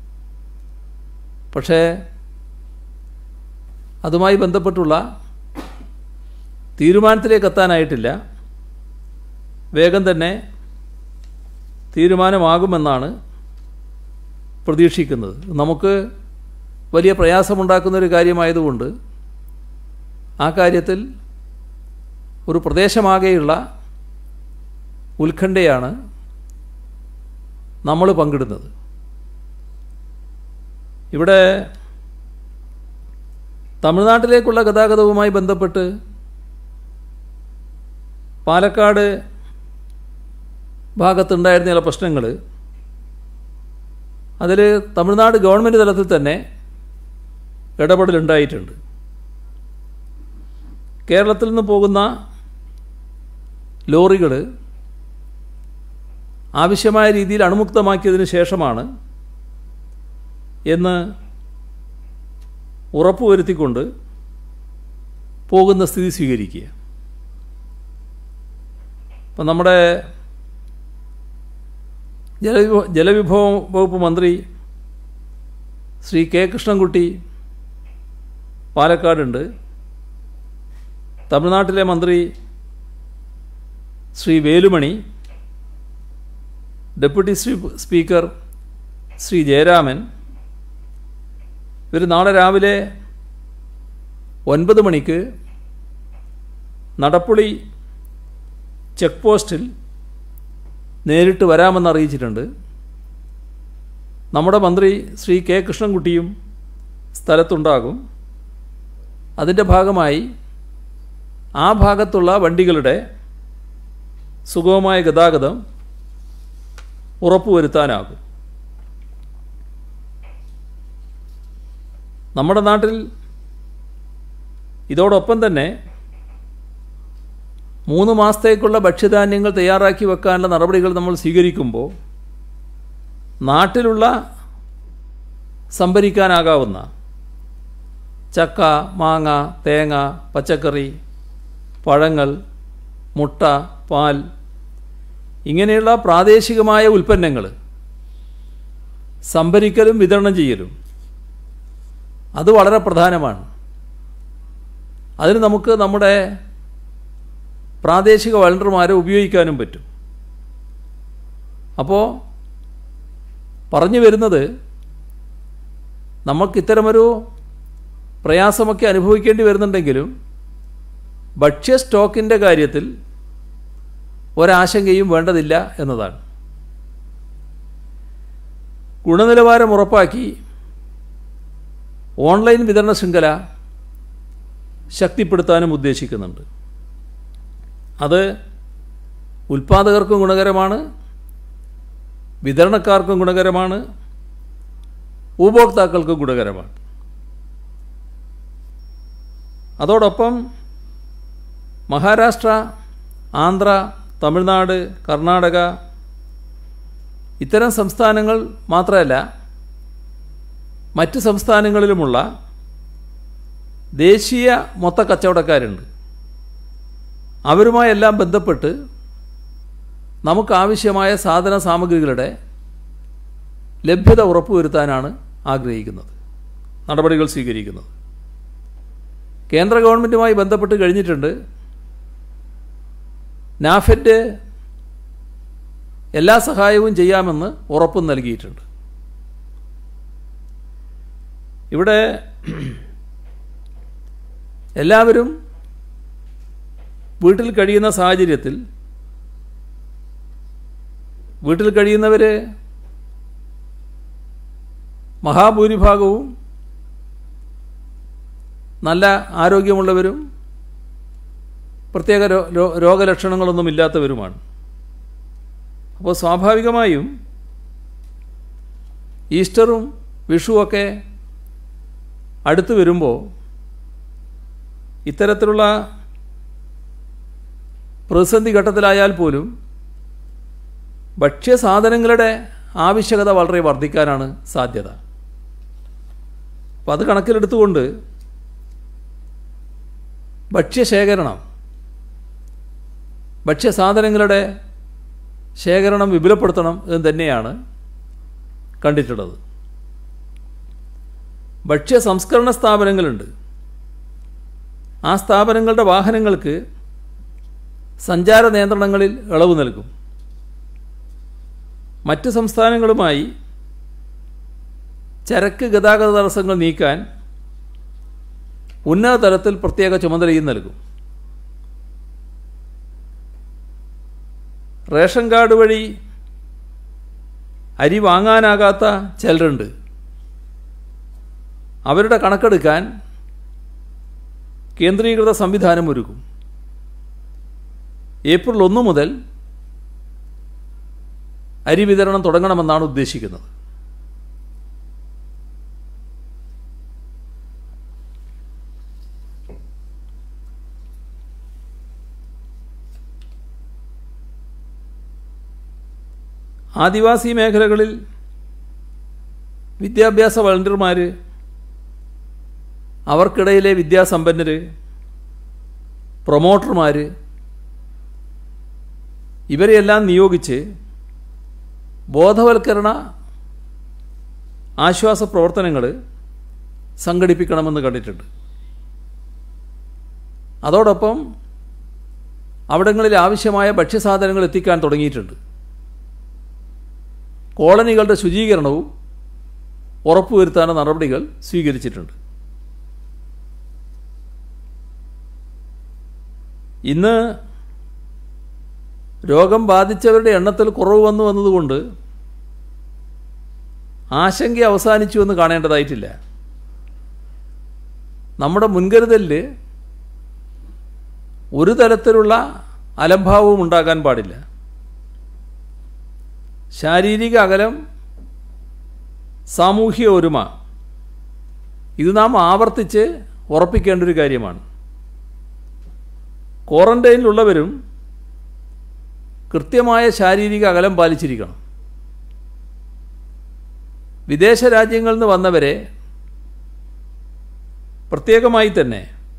പക്ഷേ അതുമായി ബന്ധപ്പെട്ടുള്ള തീരുമാനത്തിലേക്ക് എത്താനായിട്ടില്ല വേഗം തന്നെ തീരുമാനമാകുമെന്നാണ് പ്രതീക്ഷിക്കുന്നത് നമുക്ക് വലിയ പ്രയാസമുണ്ടാക്കുന്ന ഒരു കാര്യമായതുകൊണ്ട് ആ കാര്യത്തിൽ ഒരു പ്രദേശമാകെയുള്ള ഉത്കണ്ഠയാണ് നമ്മൾ പങ്കിടുന്നത് ഇവിടെ തമിഴ്നാട്ടിലേക്കുള്ള ഗതാഗതവുമായി ബന്ധപ്പെട്ട് പാലക്കാട് ഭാഗത്തുണ്ടായിരുന്ന ചില പ്രശ്നങ്ങൾ അതിൽ തമിഴ്നാട് ഗവൺമെൻറ് തലത്തിൽ തന്നെ ഇടപെടലുണ്ടായിട്ടുണ്ട് കേരളത്തിൽ നിന്ന് പോകുന്ന ലോറികൾ ആവശ്യമായ രീതിയിൽ അണുമുക്തമാക്കിയതിന് ശേഷമാണ് എന്ന് ഉറപ്പുവരുത്തിക്കൊണ്ട് പോകുന്ന സ്ഥിതി സ്വീകരിക്കുക അപ്പം നമ്മുടെ ജലവിഭവ ജലവിഭവ വകുപ്പ് മന്ത്രി ശ്രീ കെ കൃഷ്ണൻകുട്ടി പാലക്കാടുണ്ട് തമിഴ്നാട്ടിലെ മന്ത്രി ശ്രീ വേലുമണി ഡെപ്യൂട്ടി ശ്രീ സ്പീക്കർ ശ്രീ ജയരാമൻ ഇവർ നാളെ രാവിലെ ഒൻപത് മണിക്ക് നടപ്പുളി ചെക്ക് പോസ്റ്റിൽ നേരിട്ട് വരാമെന്ന് അറിയിച്ചിട്ടുണ്ട് നമ്മുടെ മന്ത്രി ശ്രീ കെ കൃഷ്ണൻകുട്ടിയും സ്ഥലത്തുണ്ടാകും അതിൻ്റെ ഭാഗമായി ആ ഭാഗത്തുള്ള വണ്ടികളുടെ സുഗമമായ ഗതാഗതം ഉറപ്പുവരുത്താനാകും നമ്മുടെ നാട്ടിൽ ഇതോടൊപ്പം തന്നെ മൂന്ന് മാസത്തേക്കുള്ള ഭക്ഷ്യധാന്യങ്ങൾ തയ്യാറാക്കി വെക്കാനുള്ള നടപടികൾ നമ്മൾ സ്വീകരിക്കുമ്പോൾ നാട്ടിലുള്ള സംഭരിക്കാനാകാവുന്ന ചക്ക മാങ്ങ തേങ്ങ പച്ചക്കറി പഴങ്ങൾ മുട്ട പാൽ ഇങ്ങനെയുള്ള പ്രാദേശികമായ ഉൽപ്പന്നങ്ങൾ സംഭരിക്കലും വിതരണം ചെയ്യലും അത് വളരെ പ്രധാനമാണ് അതിന് നമുക്ക് നമ്മുടെ പ്രാദേശിക വളണ്ടർമാരെ ഉപയോഗിക്കാനും പറ്റും അപ്പോൾ പറഞ്ഞു വരുന്നത് നമുക്ക് ഇത്തരമൊരു പ്രയാസമൊക്കെ അനുഭവിക്കേണ്ടി വരുന്നുണ്ടെങ്കിലും ഭക്ഷ്യ സ്റ്റോക്കിൻ്റെ കാര്യത്തിൽ ഒരാശങ്കയും വേണ്ടതില്ല എന്നതാണ് ഗുണനിലവാരം ഉറപ്പാക്കി ഓൺലൈൻ വിതരണ ശൃംഖല ശക്തിപ്പെടുത്താനും ഉദ്ദേശിക്കുന്നുണ്ട് അത് ഉൽപ്പാദകർക്കും ഗുണകരമാണ് വിതരണക്കാർക്കും ഗുണകരമാണ് ഉപഭോക്താക്കൾക്കും ഗുണകരമാണ് അതോടൊപ്പം മഹാരാഷ്ട്ര ആന്ധ്ര തമിഴ്നാട് കർണാടക ഇത്തരം സംസ്ഥാനങ്ങൾ മാത്രമല്ല മറ്റ് സംസ്ഥാനങ്ങളിലുമുള്ള ദേശീയ മൊത്ത കച്ചവടക്കാരുണ്ട് അവരുമായെല്ലാം ബന്ധപ്പെട്ട് നമുക്കാവശ്യമായ സാധന സാമഗ്രികളുടെ ലഭ്യത ഉറപ്പുവരുത്താനാണ് ആഗ്രഹിക്കുന്നത് നടപടികൾ സ്വീകരിക്കുന്നത് കേന്ദ്ര ഗവൺമെൻറ്റുമായി ബന്ധപ്പെട്ട് കഴിഞ്ഞിട്ടുണ്ട് നാഫെഡ് എല്ലാ സഹായവും ചെയ്യാമെന്ന് ഉറപ്പും നൽകിയിട്ടുണ്ട് ഇവിടെ എല്ലാവരും വീട്ടിൽ കഴിയുന്ന സാഹചര്യത്തിൽ വീട്ടിൽ കഴിയുന്നവർ മഹാഭൂരിഭാഗവും നല്ല ആരോഗ്യമുള്ളവരും പ്രത്യേക രോ രോ- രോഗലക്ഷണങ്ങളൊന്നും ഇല്ലാത്തവരുമാണ് അപ്പോൾ സ്വാഭാവികമായും ഈസ്റ്ററും വിഷുവൊക്കെ അടുത്ത് വരുമ്പോൾ ഇത്തരത്തിലുള്ള പ്രതിസന്ധി ഘട്ടത്തിലായാൽ പോലും ഭക്ഷ്യസാധനങ്ങളുടെ ആവശ്യകത വളരെ വർദ്ധിക്കാനാണ് സാധ്യത അപ്പോൾ അത് കണക്കിലെടുത്തുകൊണ്ട് ഭക്ഷ്യശേഖരണം ഭക്ഷ്യസാധനങ്ങളുടെ ശേഖരണം വിപുലപ്പെടുത്തണം എന്ന് തന്നെയാണ് കണ്ടിട്ടുള്ളത് ഭക്ഷ്യ സംസ്കരണ സ്ഥാപനങ്ങളുണ്ട് ആ സ്ഥാപനങ്ങളുടെ വാഹനങ്ങൾക്ക് സഞ്ചാര നിയന്ത്രണങ്ങളിൽ ഇളവ് നൽകും മറ്റ് സംസ്ഥാനങ്ങളുമായി ചരക്ക് ഗതാഗത തടസ്സങ്ങൾ നീക്കാൻ ഉന്നത തലത്തിൽ പ്രത്യേക ചുമതലയും നൽകും റേഷൻ കാർഡ് വഴി അരി വാങ്ങാനാകാത്ത ചിലരുണ്ട് അവരുടെ കണക്കെടുക്കാൻ കേന്ദ്രീകൃത സംവിധാനം ഒരുക്കും ഏപ്രിൽ ഒന്ന് മുതൽ അരി വിതരണം തുടങ്ങണമെന്നാണ് ഉദ്ദേശിക്കുന്നത് ആദിവാസി മേഖലകളിൽ വിദ്യാഭ്യാസ വളണ്ടിയർമാർ അവർക്കിടയിലെ വിദ്യാസമ്പന്നർ പ്രൊമോട്ടർമാർ ഇവരെയെല്ലാം നിയോഗിച്ച് ബോധവൽക്കരണ ആശ്വാസ പ്രവർത്തനങ്ങൾ സംഘടിപ്പിക്കണമെന്ന് കണ്ടിട്ടുണ്ട് അതോടൊപ്പം അവിടങ്ങളിൽ ആവശ്യമായ ഭക്ഷ്യസാധനങ്ങൾ എത്തിക്കാൻ തുടങ്ങിയിട്ടുണ്ട് കോളനികളുടെ ശുചീകരണവും ഉറപ്പുവരുത്താനുള്ള നടപടികൾ സ്വീകരിച്ചിട്ടുണ്ട് ഇന്ന് രോഗം ബാധിച്ചവരുടെ എണ്ണത്തിൽ കുറവ് വന്നു വന്നതുകൊണ്ട് ആശങ്ക അവസാനിച്ചു എന്ന് കാണേണ്ടതായിട്ടില്ല നമ്മുടെ മുൻകരുതലിൽ ഒരു തരത്തിലുള്ള അലംഭാവവും ഉണ്ടാകാൻ പാടില്ല ശാരീരിക അകലം സാമൂഹ്യ ഒരുമ ഇത് നാം ആവർത്തിച്ച് ഉറപ്പിക്കേണ്ട ഒരു കാര്യമാണ് ക്വാറന്റൈനിലുള്ളവരും കൃത്യമായ ശാരീരിക അകലം പാലിച്ചിരിക്കണം വിദേശ രാജ്യങ്ങളിൽ നിന്ന് വന്നവരെ പ്രത്യേകമായി തന്നെ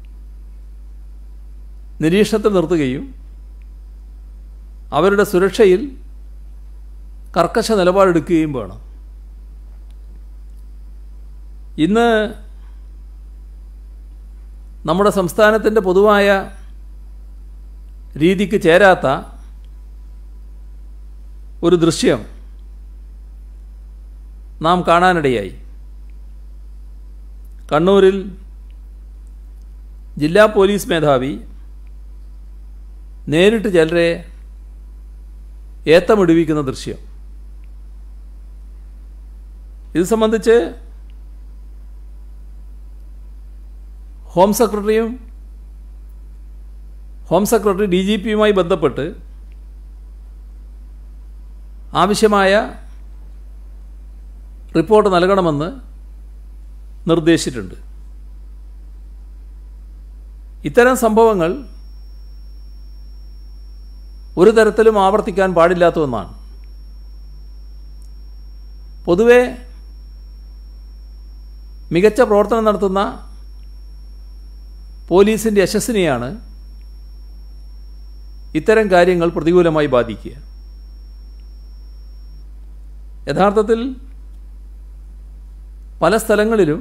നിരീക്ഷണത്തിൽ നിർത്തുകയും അവരുടെ സുരക്ഷയിൽ കർക്കശ നിലപാടെടുക്കുകയും വേണം ഇന്ന് നമ്മുടെ സംസ്ഥാനത്തിൻ്റെ പൊതുവായ രീതിക്ക് ചേരാത്ത ഒരു ദൃശ്യം നാം കാണാനിടയായി കണ്ണൂരിൽ ജില്ലാ പോലീസ് മേധാവി നേരിട്ട് ചിലരെ ഏത്തമിടിവിക്കുന്ന ദൃശ്യം ഇത് സംബന്ധിച്ച് ഹോം സെക്രട്ടറിയും ഹോം സെക്രട്ടറി ഡി ജി പിയുമായി ബന്ധപ്പെട്ട് ആവശ്യമായ റിപ്പോർട്ട് നൽകണമെന്ന് നിർദ്ദേശിച്ചിട്ടുണ്ട് ഇത്തരം സംഭവങ്ങൾ ഒരു തരത്തിലും ആവർത്തിക്കാൻ പാടില്ലാത്ത ഒന്നാണ് പൊതുവെ മികച്ച പ്രവർത്തനം നടത്തുന്ന പോലീസിൻ്റെ യശസ്സിനെയാണ് ഇത്തരം കാര്യങ്ങൾ പ്രതികൂലമായി ബാധിക്കുക യഥാർത്ഥത്തിൽ പല സ്ഥലങ്ങളിലും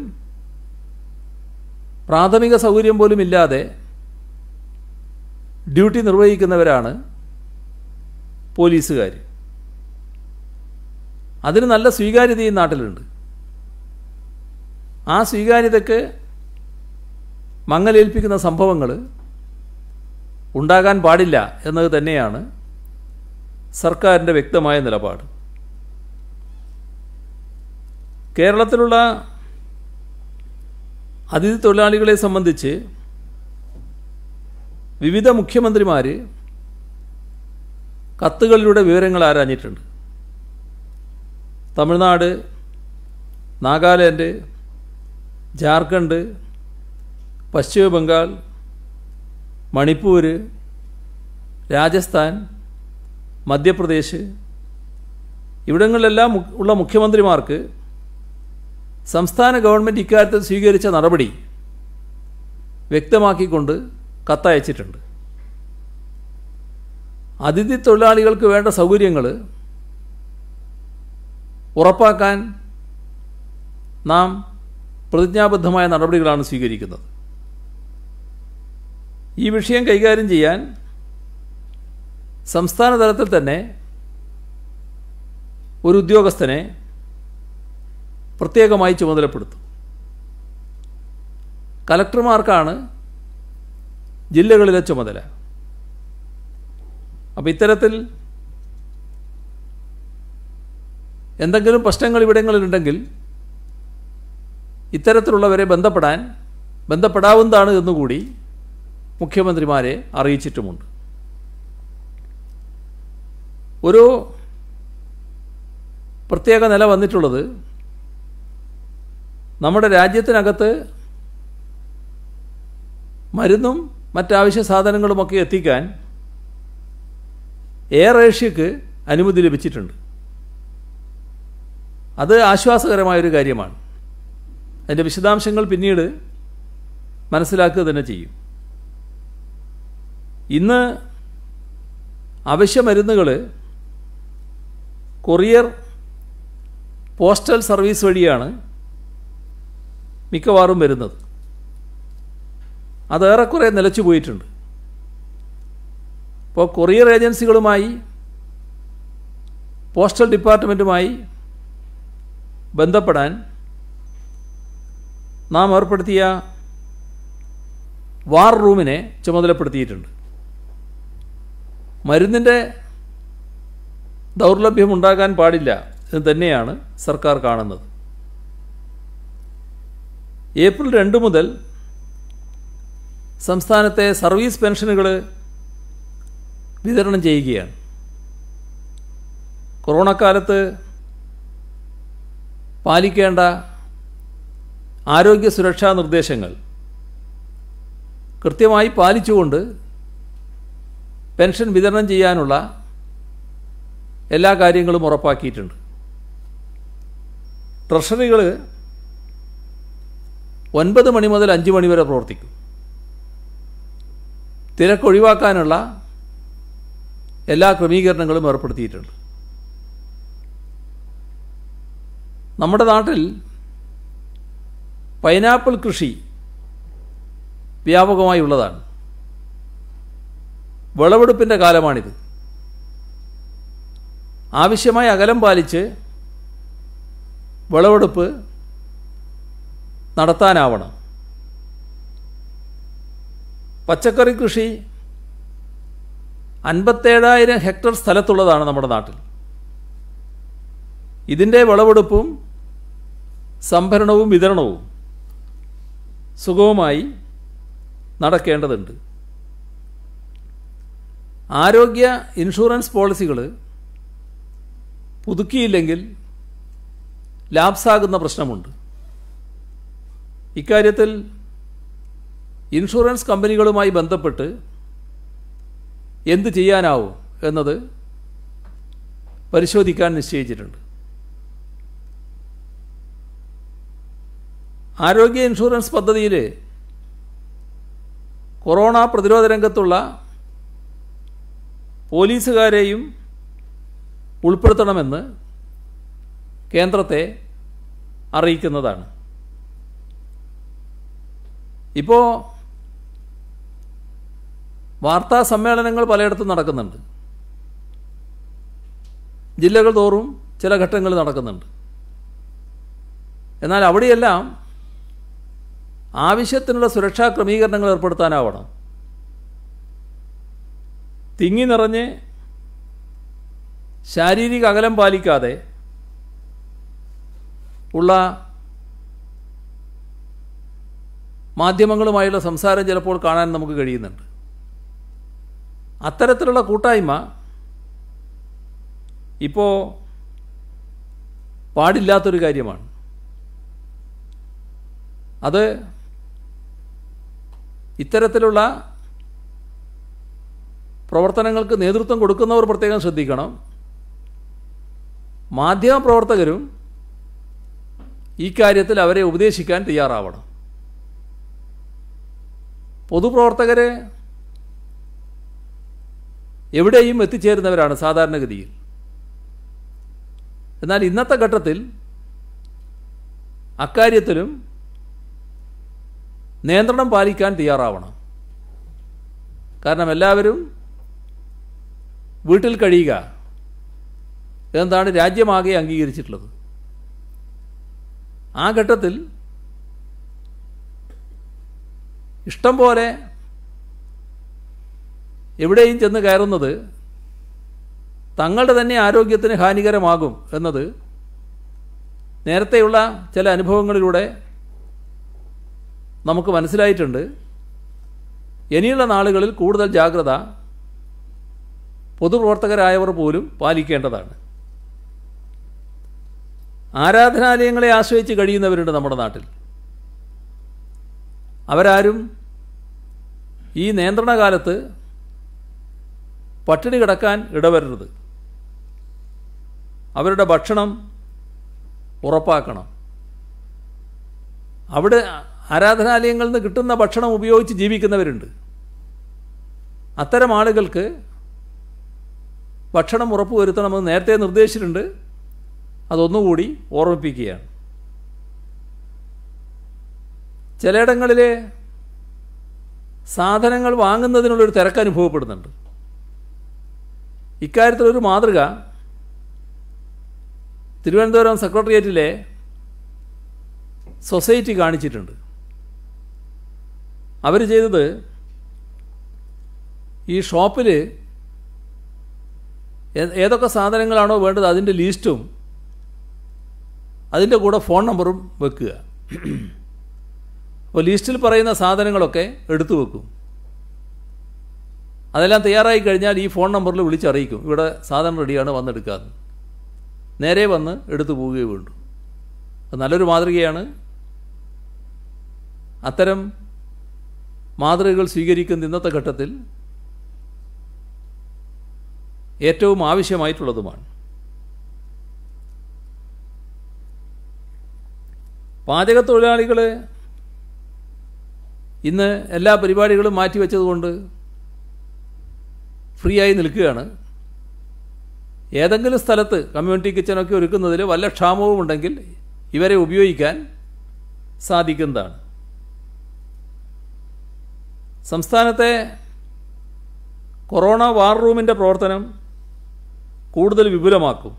പ്രാഥമിക സൗകര്യം പോലും ഇല്ലാതെ ഡ്യൂട്ടി നിർവഹിക്കുന്നവരാണ് പോലീസുകാർ അതിന് നല്ല സ്വീകാര്യതയും നാട്ടിലുണ്ട് ആ സ്വീകാര്യതയ്ക്ക് മങ്ങലേൽപ്പിക്കുന്ന സംഭവങ്ങൾ ഉണ്ടാകാൻ പാടില്ല എന്നത് തന്നെയാണ് സർക്കാരിൻ്റെ വ്യക്തമായ നിലപാട് കേരളത്തിലുള്ള അതിഥി തൊഴിലാളികളെ സംബന്ധിച്ച് വിവിധ മുഖ്യമന്ത്രിമാർ കത്തുകളിലൂടെ വിവരങ്ങൾ ആരാഞ്ഞിട്ടുണ്ട് തമിഴ്നാട് നാഗാലാൻഡ് ജാർഖണ്ഡ് പശ്ചിമ ബംഗാൾ മണിപ്പൂർ രാജസ്ഥാൻ മധ്യപ്രദേശ് ഇവിടങ്ങളിലെല്ലാം മു- ഉള്ള മുഖ്യമന്ത്രിമാർക്ക് സംസ്ഥാന ഗവൺമെൻറ് ഇക്കാര്യത്തിൽ സ്വീകരിച്ച നടപടി വ്യക്തമാക്കിക്കൊണ്ട് കത്തയച്ചിട്ടുണ്ട് അതിഥി തൊഴിലാളികൾക്ക് വേണ്ട സൗകര്യങ്ങൾ ഉറപ്പാക്കാൻ നാം പ്രതിജ്ഞാബദ്ധമായ നടപടികളാണ് സ്വീകരിക്കുന്നത് ഈ വിഷയം കൈകാര്യം ചെയ്യാൻ സംസ്ഥാന തലത്തിൽ തന്നെ ഒരു ഉദ്യോഗസ്ഥനെ പ്രത്യേകമായി ചുമതലപ്പെടുത്തും കലക്ടർമാർക്കാണ് ജില്ലകളിലെ ചുമതല അപ്പോൾ ഇത്തരത്തിൽ എന്തെങ്കിലും പ്രശ്നങ്ങൾ ഇവിടങ്ങളിലുണ്ടെങ്കിൽ ഇത്തരത്തിലുള്ളവരെ ബന്ധപ്പെടാൻ ബന്ധപ്പെടാവുന്നതാണ് എന്നുകൂടി മുഖ്യമന്ത്രിമാരെ അറിയിച്ചിട്ടുമുണ്ട് ഒരു പ്രത്യേക നില വന്നിട്ടുള്ളത് നമ്മുടെ രാജ്യത്തിനകത്ത് മരുന്നും മറ്റാവശ്യ സാധനങ്ങളുമൊക്കെ എത്തിക്കാൻ എയർ ഏഷ്യക്ക് അനുമതി ലഭിച്ചിട്ടുണ്ട് അത് ആശ്വാസകരമായൊരു കാര്യമാണ് അതിൻ്റെ വിശദാംശങ്ങൾ പിന്നീട് മനസ്സിലാക്കുക തന്നെ ചെയ്യും ഇന്ന് അവശ്യ മരുന്നുകൾ കൊറിയർ പോസ്റ്റൽ സർവീസ് വഴിയാണ് മിക്കവാറും വരുന്നത് അതേറെക്കുറെ നിലച്ചു പോയിട്ടുണ്ട് ഇപ്പോൾ കൊറിയർ ഏജൻസികളുമായി പോസ്റ്റൽ ഡിപ്പാർട്ട്മെൻറ്റുമായി ബന്ധപ്പെടാൻ നാം ഏർപ്പെടുത്തിയ വാർ റൂമിനെ ചുമതലപ്പെടുത്തിയിട്ടുണ്ട് മരുന്നിൻ്റെ ദൗർലഭ്യം ഉണ്ടാകാൻ പാടില്ല എന്ന് തന്നെയാണ് സർക്കാർ കാണുന്നത് ഏപ്രിൽ രണ്ട് മുതൽ സംസ്ഥാനത്തെ സർവീസ് പെൻഷനുകൾ വിതരണം ചെയ്യുകയാണ് കൊറോണ കാലത്ത് പാലിക്കേണ്ട ആരോഗ്യ സുരക്ഷാ നിർദ്ദേശങ്ങൾ കൃത്യമായി പാലിച്ചുകൊണ്ട് പെൻഷൻ വിതരണം ചെയ്യാനുള്ള എല്ലാ കാര്യങ്ങളും ഉറപ്പാക്കിയിട്ടുണ്ട് ട്രഷറികൾ ഒൻപത് മണി മുതൽ അഞ്ച് മണി വരെ പ്രവർത്തിക്കും തിരക്കൊഴിവാക്കാനുള്ള എല്ലാ ക്രമീകരണങ്ങളും ഏർപ്പെടുത്തിയിട്ടുണ്ട് നമ്മുടെ നാട്ടിൽ പൈനാപ്പിൾ കൃഷി വ്യാപകമായി ഉള്ളതാണ് വിളവെടുപ്പിൻ്റെ കാലമാണിത് ആവശ്യമായ അകലം പാലിച്ച് വിളവെടുപ്പ് നടത്താനാവണം പച്ചക്കറി കൃഷി അൻപത്തേഴായിരം ഹെക്ടർ സ്ഥലത്തുള്ളതാണ് നമ്മുടെ നാട്ടിൽ ഇതിൻ്റെ വിളവെടുപ്പും സംഭരണവും വിതരണവും സുഗമമായി നടക്കേണ്ടതുണ്ട് ആരോഗ്യ ഇൻഷുറൻസ് പോളിസികൾ പുതുക്കിയില്ലെങ്കിൽ ലാപ്സാകുന്ന പ്രശ്നമുണ്ട് ഇക്കാര്യത്തിൽ ഇൻഷുറൻസ് കമ്പനികളുമായി ബന്ധപ്പെട്ട് എന്ത് ചെയ്യാനാവും എന്നത് പരിശോധിക്കാൻ നിശ്ചയിച്ചിട്ടുണ്ട് ആരോഗ്യ ഇൻഷുറൻസ് പദ്ധതിയിൽ കൊറോണ പ്രതിരോധ രംഗത്തുള്ള പോലീസുകാരെയും ഉൾപ്പെടുത്തണമെന്ന് കേന്ദ്രത്തെ അറിയിക്കുന്നതാണ് ഇപ്പോൾ വാർത്താ സമ്മേളനങ്ങൾ പലയിടത്തും നടക്കുന്നുണ്ട് ജില്ലകൾ തോറും ചില ഘട്ടങ്ങൾ നടക്കുന്നുണ്ട് എന്നാൽ അവിടെയെല്ലാം ആവശ്യത്തിനുള്ള സുരക്ഷാ ക്രമീകരണങ്ങൾ ഏർപ്പെടുത്താനാവണം തിങ്ങി നിറഞ്ഞ് ശാരീരിക അകലം പാലിക്കാതെ ഉള്ള മാധ്യമങ്ങളുമായുള്ള സംസാരം ചിലപ്പോൾ കാണാൻ നമുക്ക് കഴിയുന്നുണ്ട് അത്തരത്തിലുള്ള കൂട്ടായ്മ ഇപ്പോൾ പാടില്ലാത്തൊരു കാര്യമാണ് അത് ഇത്തരത്തിലുള്ള പ്രവർത്തനങ്ങൾക്ക് നേതൃത്വം കൊടുക്കുന്നവർ പ്രത്യേകം ശ്രദ്ധിക്കണം മാധ്യമപ്രവർത്തകരും ഈ കാര്യത്തിൽ അവരെ ഉപദേശിക്കാൻ തയ്യാറാവണം പൊതുപ്രവർത്തകരെ എവിടെയും എത്തിച്ചേരുന്നവരാണ് സാധാരണഗതിയിൽ എന്നാൽ ഇന്നത്തെ ഘട്ടത്തിൽ അക്കാര്യത്തിലും നിയന്ത്രണം പാലിക്കാൻ തയ്യാറാവണം കാരണം എല്ലാവരും വീട്ടിൽ കഴിയുക എന്താണ് രാജ്യമാകെ അംഗീകരിച്ചിട്ടുള്ളത് ആ ഘട്ടത്തിൽ ഇഷ്ടം പോലെ എവിടെയും ചെന്ന് കയറുന്നത് തങ്ങളുടെ തന്നെ ആരോഗ്യത്തിന് ഹാനികരമാകും എന്നത് നേരത്തെയുള്ള ചില അനുഭവങ്ങളിലൂടെ നമുക്ക് മനസ്സിലായിട്ടുണ്ട് ഇനിയുള്ള നാളുകളിൽ കൂടുതൽ ജാഗ്രത പൊതുപ്രവർത്തകരായവർ പോലും പാലിക്കേണ്ടതാണ് ആരാധനാലയങ്ങളെ ആശ്രയിച്ച് കഴിയുന്നവരുണ്ട് നമ്മുടെ നാട്ടിൽ അവരാരും ഈ നിയന്ത്രണ കാലത്ത് പട്ടിണി കിടക്കാൻ ഇടവരരുത് അവരുടെ ഭക്ഷണം ഉറപ്പാക്കണം അവിടെ ആരാധനാലയങ്ങളിൽ നിന്ന് കിട്ടുന്ന ഭക്ഷണം ഉപയോഗിച്ച് ജീവിക്കുന്നവരുണ്ട് അത്തരം ആളുകൾക്ക് ഭക്ഷണം ഉറപ്പുവരുത്തണമെന്ന് നേരത്തെ നിർദ്ദേശിച്ചിട്ടുണ്ട് അതൊന്നുകൂടി ഓർമ്മിപ്പിക്കുകയാണ് ചിലയിടങ്ങളിൽ സാധനങ്ങൾ വാങ്ങുന്നതിനുള്ളൊരു തിരക്ക് അനുഭവപ്പെടുന്നുണ്ട് ഇക്കാര്യത്തിലൊരു മാതൃക തിരുവനന്തപുരം സെക്രട്ടേറിയറ്റിലെ സൊസൈറ്റി കാണിച്ചിട്ടുണ്ട് അവർ ചെയ്തത് ഈ ഷോപ്പിൽ ഏതൊക്കെ സാധനങ്ങളാണോ വേണ്ടത് അതിൻ്റെ ലിസ്റ്റും അതിൻ്റെ കൂടെ ഫോൺ നമ്പറും വെക്കുക അപ്പോൾ ലിസ്റ്റിൽ പറയുന്ന സാധനങ്ങളൊക്കെ എടുത്തു വെക്കും അതെല്ലാം തയ്യാറായി കഴിഞ്ഞാൽ ഈ ഫോൺ നമ്പറിൽ വിളിച്ചറിയിക്കും ഇവിടെ സാധനം റെഡിയാണ് വന്നെടുക്കാമെന്ന് നേരെ വന്ന് എടുത്തു പോവുകയേ വേണ്ടു അത് നല്ലൊരു മാതൃകയാണ് അത്തരം മാതൃകകൾ സ്വീകരിക്കുന്ന ഇന്നത്തെ ഘട്ടത്തിൽ ഏറ്റവും ആവശ്യമായിട്ടുള്ളതുമാണ് പാചക തൊഴിലാളികൾ ഇന്ന് എല്ലാ പരിപാടികളും മാറ്റിവെച്ചതുകൊണ്ട് ഫ്രീ ആയി നിൽക്കുകയാണ് ഏതെങ്കിലും സ്ഥലത്ത് കമ്മ്യൂണിറ്റി കിച്ചണൊക്കെ ഒരുക്കുന്നതിൽ വല്ല ക്ഷാമവും ഉണ്ടെങ്കിൽ ഇവരെ ഉപയോഗിക്കാൻ സാധിക്കുന്നതാണ് സംസ്ഥാനത്തെ കൊറോണ വാർ റൂമിൻ്റെ പ്രവർത്തനം കൂടുതൽ വിപുലമാക്കും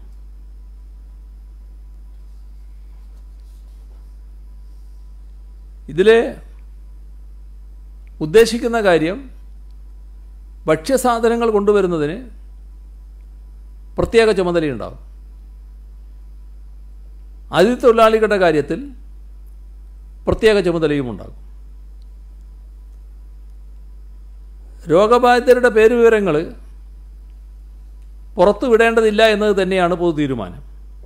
ഇതിൽ ഉദ്ദേശിക്കുന്ന കാര്യം ഭക്ഷ്യസാധനങ്ങൾ കൊണ്ടുവരുന്നതിന് പ്രത്യേക ചുമതലയുണ്ടാവും അതിഥി തൊഴിലാളികളുടെ കാര്യത്തിൽ പ്രത്യേക ചുമതലയും ഉണ്ടാകും രോഗബാധിതരുടെ പേരുവിവരങ്ങൾ പുറത്തു വിടേണ്ടതില്ല എന്നത് തന്നെയാണ് പൊതു തീരുമാനം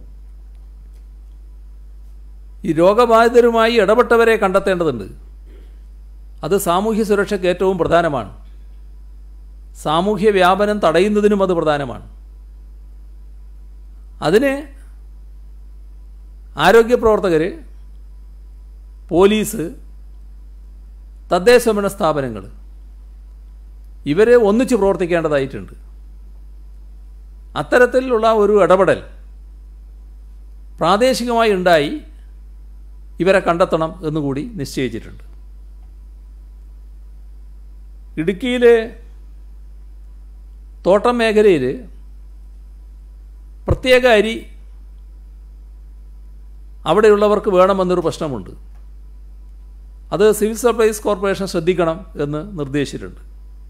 ഈ രോഗബാധിതരുമായി ഇടപെട്ടവരെ കണ്ടെത്തേണ്ടതുണ്ട് അത് സാമൂഹ്യ സുരക്ഷയ്ക്ക് ഏറ്റവും പ്രധാനമാണ് സാമൂഹ്യ വ്യാപനം തടയുന്നതിനും അത് പ്രധാനമാണ് അതിന് ആരോഗ്യ പ്രവർത്തകർ പോലീസ് തദ്ദേശഭരണ സ്ഥാപനങ്ങൾ ഇവർ ഒന്നിച്ച് പ്രവർത്തിക്കേണ്ടതായിട്ടുണ്ട് അത്തരത്തിലുള്ള ഒരു ഇടപെടൽ പ്രാദേശികമായി ഉണ്ടായി ഇവരെ കണ്ടെത്തണം എന്നുകൂടി നിശ്ചയിച്ചിട്ടുണ്ട് ഇടുക്കിയിൽ തോട്ടം മേഖലയിൽ പ്രത്യേക അരി അവിടെയുള്ളവർക്ക് വേണമെന്നൊരു പ്രശ്നമുണ്ട് അത് സിവിൽ സപ്ലൈസ് കോർപ്പറേഷൻ ശ്രദ്ധിക്കണം എന്ന് നിർദ്ദേശിച്ചിട്ടുണ്ട്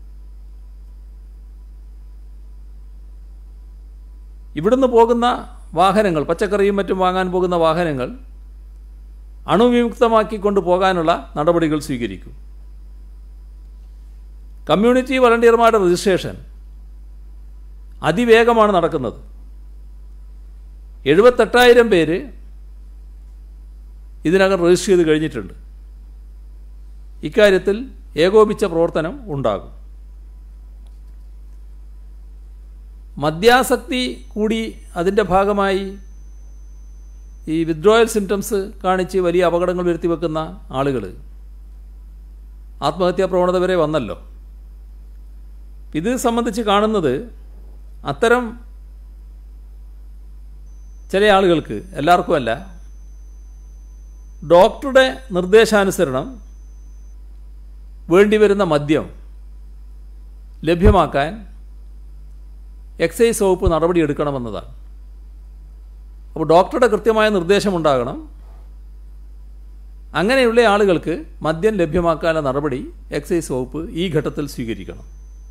ഇവിടുന്ന് പോകുന്ന വാഹനങ്ങൾ പച്ചക്കറിയും മറ്റും വാങ്ങാൻ പോകുന്ന വാഹനങ്ങൾ അണുവിമുക്തമാക്കിക്കൊണ്ട് പോകാനുള്ള നടപടികൾ സ്വീകരിക്കും കമ്മ്യൂണിറ്റി വളണ്ടിയർമാരുടെ രജിസ്ട്രേഷൻ അതിവേഗമാണ് നടക്കുന്നത് എഴുപത്തെട്ടായിരം പേര് ഇതിനകം രജിസ്റ്റർ ചെയ്ത് കഴിഞ്ഞിട്ടുണ്ട് ഇക്കാര്യത്തിൽ ഏകോപിച്ച പ്രവർത്തനം ഉണ്ടാകും മദ്യാസക്തി കൂടി അതിൻ്റെ ഭാഗമായി ഈ വിത്ഡ്രോയൽ സിംറ്റംസ് കാണിച്ച് വലിയ അപകടങ്ങൾ വരുത്തി വെക്കുന്ന ആളുകൾ ആത്മഹത്യാ പ്രവണത വരെ വന്നല്ലോ ഇത് സംബന്ധിച്ച് കാണുന്നത് അത്തരം ചില ആളുകൾക്ക് എല്ലാവർക്കുമല്ല ഡോക്ടറുടെ നിർദ്ദേശാനുസരണം വേണ്ടിവരുന്ന മദ്യം ലഭ്യമാക്കാൻ എക്സൈസ് വകുപ്പ് നടപടിയെടുക്കണമെന്നതാണ് അപ്പോൾ ഡോക്ടറുടെ കൃത്യമായ നിർദ്ദേശമുണ്ടാകണം അങ്ങനെയുള്ള ആളുകൾക്ക് മദ്യം ലഭ്യമാക്കാനുള്ള നടപടി എക്സൈസ് വകുപ്പ് ഈ ഘട്ടത്തിൽ സ്വീകരിക്കണം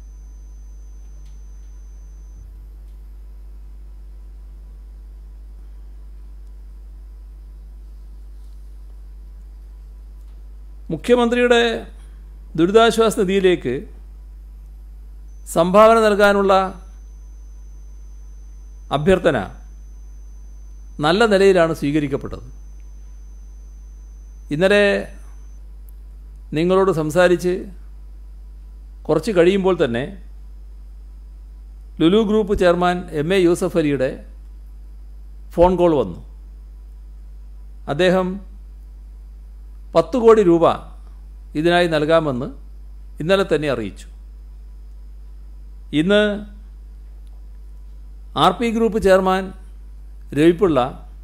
മുഖ്യമന്ത്രിയുടെ ദുരിതാശ്വാസ നിധിയിലേക്ക് സംഭാവന നൽകാനുള്ള അഭ്യർത്ഥന നല്ല നിലയിലാണ് സ്വീകരിക്കപ്പെട്ടത് ഇന്നലെ നിങ്ങളോട് സംസാരിച്ച് കുറച്ച് കഴിയുമ്പോൾ തന്നെ Lulu group chairman M A Yusuff അലിയുടെ ഫോൺ കോൾ വന്നു അദ്ദേഹം പത്ത് കോടി രൂപ ഇതിനായി നൽകാമെന്ന് ഇന്നലെ തന്നെ അറിയിച്ചു ഇന്ന് R P group chairman Ravi Pillai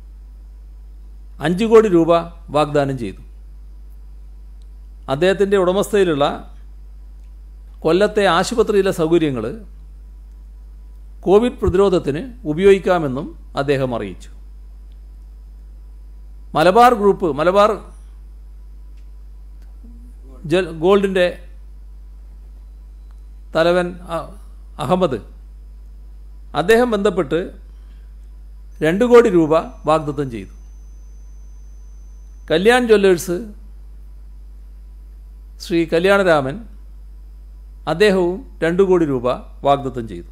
അഞ്ച് കോടി രൂപ വാഗ്ദാനം ചെയ്തു അദ്ദേഹത്തിൻ്റെ ഉടമസ്ഥയിലുള്ള കൊല്ലത്തെ ആശുപത്രിയിലെ സൗകര്യങ്ങൾ കോവിഡ് പ്രതിരോധത്തിന് ഉപയോഗിക്കാമെന്നും അദ്ദേഹം അറിയിച്ചു മലബാർ ഗ്രൂപ്പ് മലബാർ ജൽ ഗോൾഡിൻ്റെ തലവൻ അ- അഹമ്മദ് അദ്ദേഹം ബന്ധപ്പെട്ട് രണ്ട് കോടി രൂപ വാഗ്ദത്തം ചെയ്തു കല്യാൺ ജ്വല്ലേഴ്സ് ശ്രീ കല്യാണരാമൻ അദ്ദേഹവും രണ്ട് കോടി രൂപ വാഗ്ദത്തം ചെയ്തു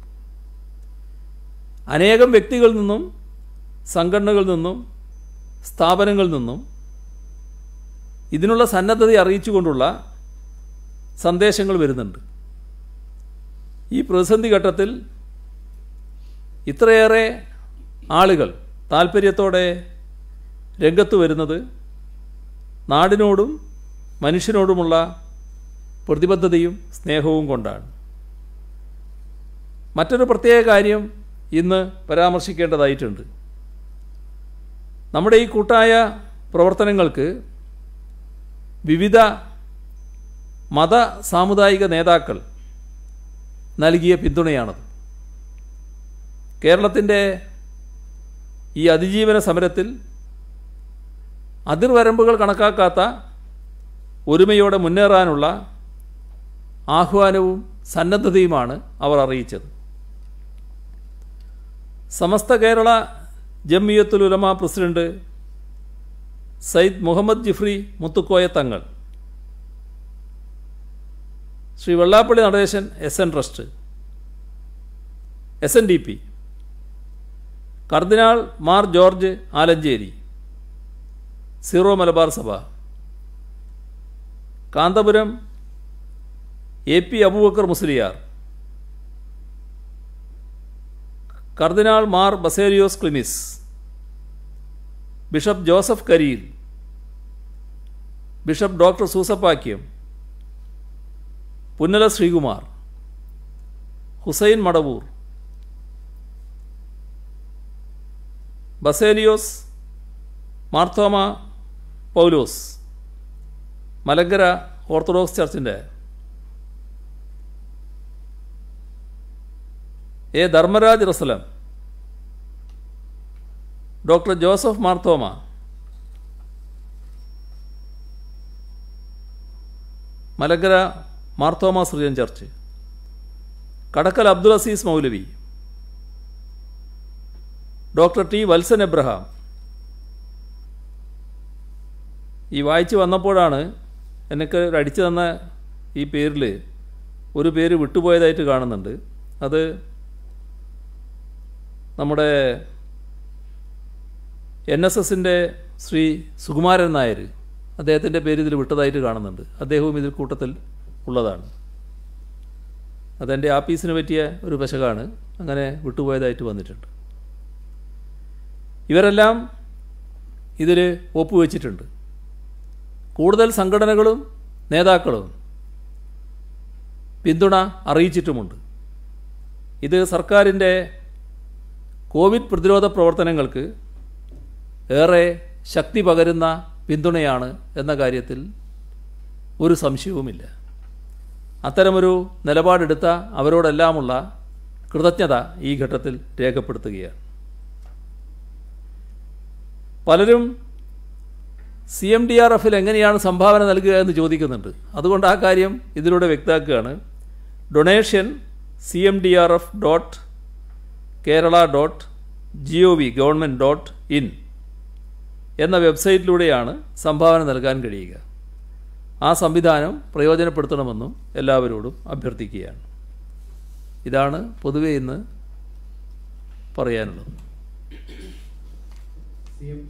അനേകം വ്യക്തികളിൽ നിന്നും സംഘടനകളിൽ നിന്നും സ്ഥാപനങ്ങളിൽ നിന്നും ഇതിനുള്ള സന്നദ്ധത അറിയിച്ചുകൊണ്ടുള്ള സന്ദേശങ്ങൾ വരുന്നുണ്ട് ഈ പ്രതിസന്ധി ഘട്ടത്തിൽ ഇത്രയേറെ ആളുകൾ താല്പര്യത്തോടെ രംഗത്ത് വരുന്നത് നാടിനോടും മനുഷ്യനോടുമുള്ള പ്രതിബദ്ധതയും സ്നേഹവും കൊണ്ടാണ് മറ്റൊരു പ്രത്യേക കാര്യം ഇന്ന് പരാമർശിക്കേണ്ടതായിട്ടുണ്ട് നമ്മുടെ ഈ കൂട്ടായ പ്രവർത്തനങ്ങൾക്ക് വിവിധ മത സാമുദായിക നേതാക്കൾ നൽകിയ പിന്തുണയാണത് കേരളത്തിൻ്റെ ഈ അതിജീവന സമരത്തിൽ അതിർവരമ്പുകൾ കണക്കാക്കാത്ത ഒരുമയോടെ മുന്നേറാനുള്ള ആഹ്വാനവും സന്നദ്ധതയുമാണ് അവർ അറിയിച്ചത് Samastha Kerala Jamiyyathul Ulama president Sayyid Muhammad Jifri Muthukoya Thangal Shri Vellappally Natesan S N trust S N D P കർദിനാൾ മാർ ജോർജ് ആലഞ്ചേരി സീറോ മലബാർ സഭ കാന്തപുരം എ പി അബൂബക്കർ മുസ്ലിയാർ കർദിനാൾ Mar Baselios Cleemis bishop Joseph Kariyil bishop doctor Soosapakiam Punnala Sreekumar Hussain Madavoor Baselios Marthoma Paulose Malankara orthodox ചർച്ചിൻ്റെ A Dharmaraj Rasalam doctor Joseph Marthoma Malankara Marthoma Syrian church Kadakkal Abdul Aziz Moulavi doctor T Vatsan Abraham ഈ വായിച്ച് വന്നപ്പോഴാണ് എനിക്ക് ഒരു അടിച്ചു തന്ന ഈ പേരിൽ ഒരു പേര് വിട്ടുപോയതായിട്ട് കാണുന്നുണ്ട് അത് നമ്മുടെ എൻ എസ് എസിൻ്റെ ശ്രീ സുകുമാരൻ നായർ അദ്ദേഹത്തിൻ്റെ പേര് ഇതിൽ വിട്ടതായിട്ട് കാണുന്നുണ്ട് അദ്ദേഹവും ഇതിൽ കൂട്ടത്തിൽ ഉള്ളതാണ് അതെൻ്റെ ആപ്പീസിന് പറ്റിയ ഒരു പശകാണ് അങ്ങനെ വിട്ടുപോയതായിട്ട് വന്നിട്ടുണ്ട് ഇവരെല്ലാം ഇതിൽ ഒപ്പുവെച്ചിട്ടുണ്ട് കൂടുതൽ സംഘടനകളും നേതാക്കളും പിന്തുണ അറിയിച്ചിട്ടുമുണ്ട് ഇത് സർക്കാരിൻ്റെ കോവിഡ് പ്രതിരോധ പ്രവർത്തനങ്ങൾക്ക് ഏറെ ശക്തി പകരുന്ന പിന്തുണയാണ് എന്ന കാര്യത്തിൽ ഒരു സംശയവുമില്ല അത്തരമൊരു നിലപാടെടുത്ത അവരോടെല്ലാമുള്ള കൃതജ്ഞത ഈ ഘട്ടത്തിൽ രേഖപ്പെടുത്തുകയാണ് പലരും സി എം ഡി ആർ എഫിൽ എങ്ങനെയാണ് സംഭാവന നൽകുക എന്ന് ചോദിക്കുന്നുണ്ട് അതുകൊണ്ട് ആ കാര്യം ഇതിലൂടെ വ്യക്തമാക്കുകയാണ് donation C M D R F dot Kerala dot G O V government dot in എന്ന വെബ്സൈറ്റിലൂടെയാണ് സംഭാവന നൽകാൻ കഴിയുക ആ സംവിധാനം പ്രയോജനപ്പെടുത്തണമെന്നും എല്ലാവരോടും അഭ്യർത്ഥിക്കുകയാണ് ഇതാണ് പൊതുവെ ഇന്ന് പറയാനുള്ളത് സി എം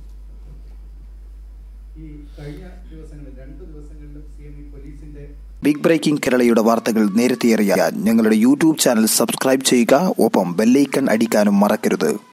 ഈ കഴിഞ്ഞ ദിവസങ്ങളിൽ രണ്ട് ദിവസങ്ങളിലും സി എം ഈ പോലീസിന്റെ ബിഗ് ബ്രേക്കിംഗ് കേരളയുടെ വാർത്തകൾ നേരത്തെ അറിയാൻ ഞങ്ങളുടെ യൂട്യൂബ് ചാനൽ സബ്സ്ക്രൈബ് ചെയ്യുക ഒപ്പം ബെല്ലൈക്കൺ അടിക്കാനും മറക്കരുത്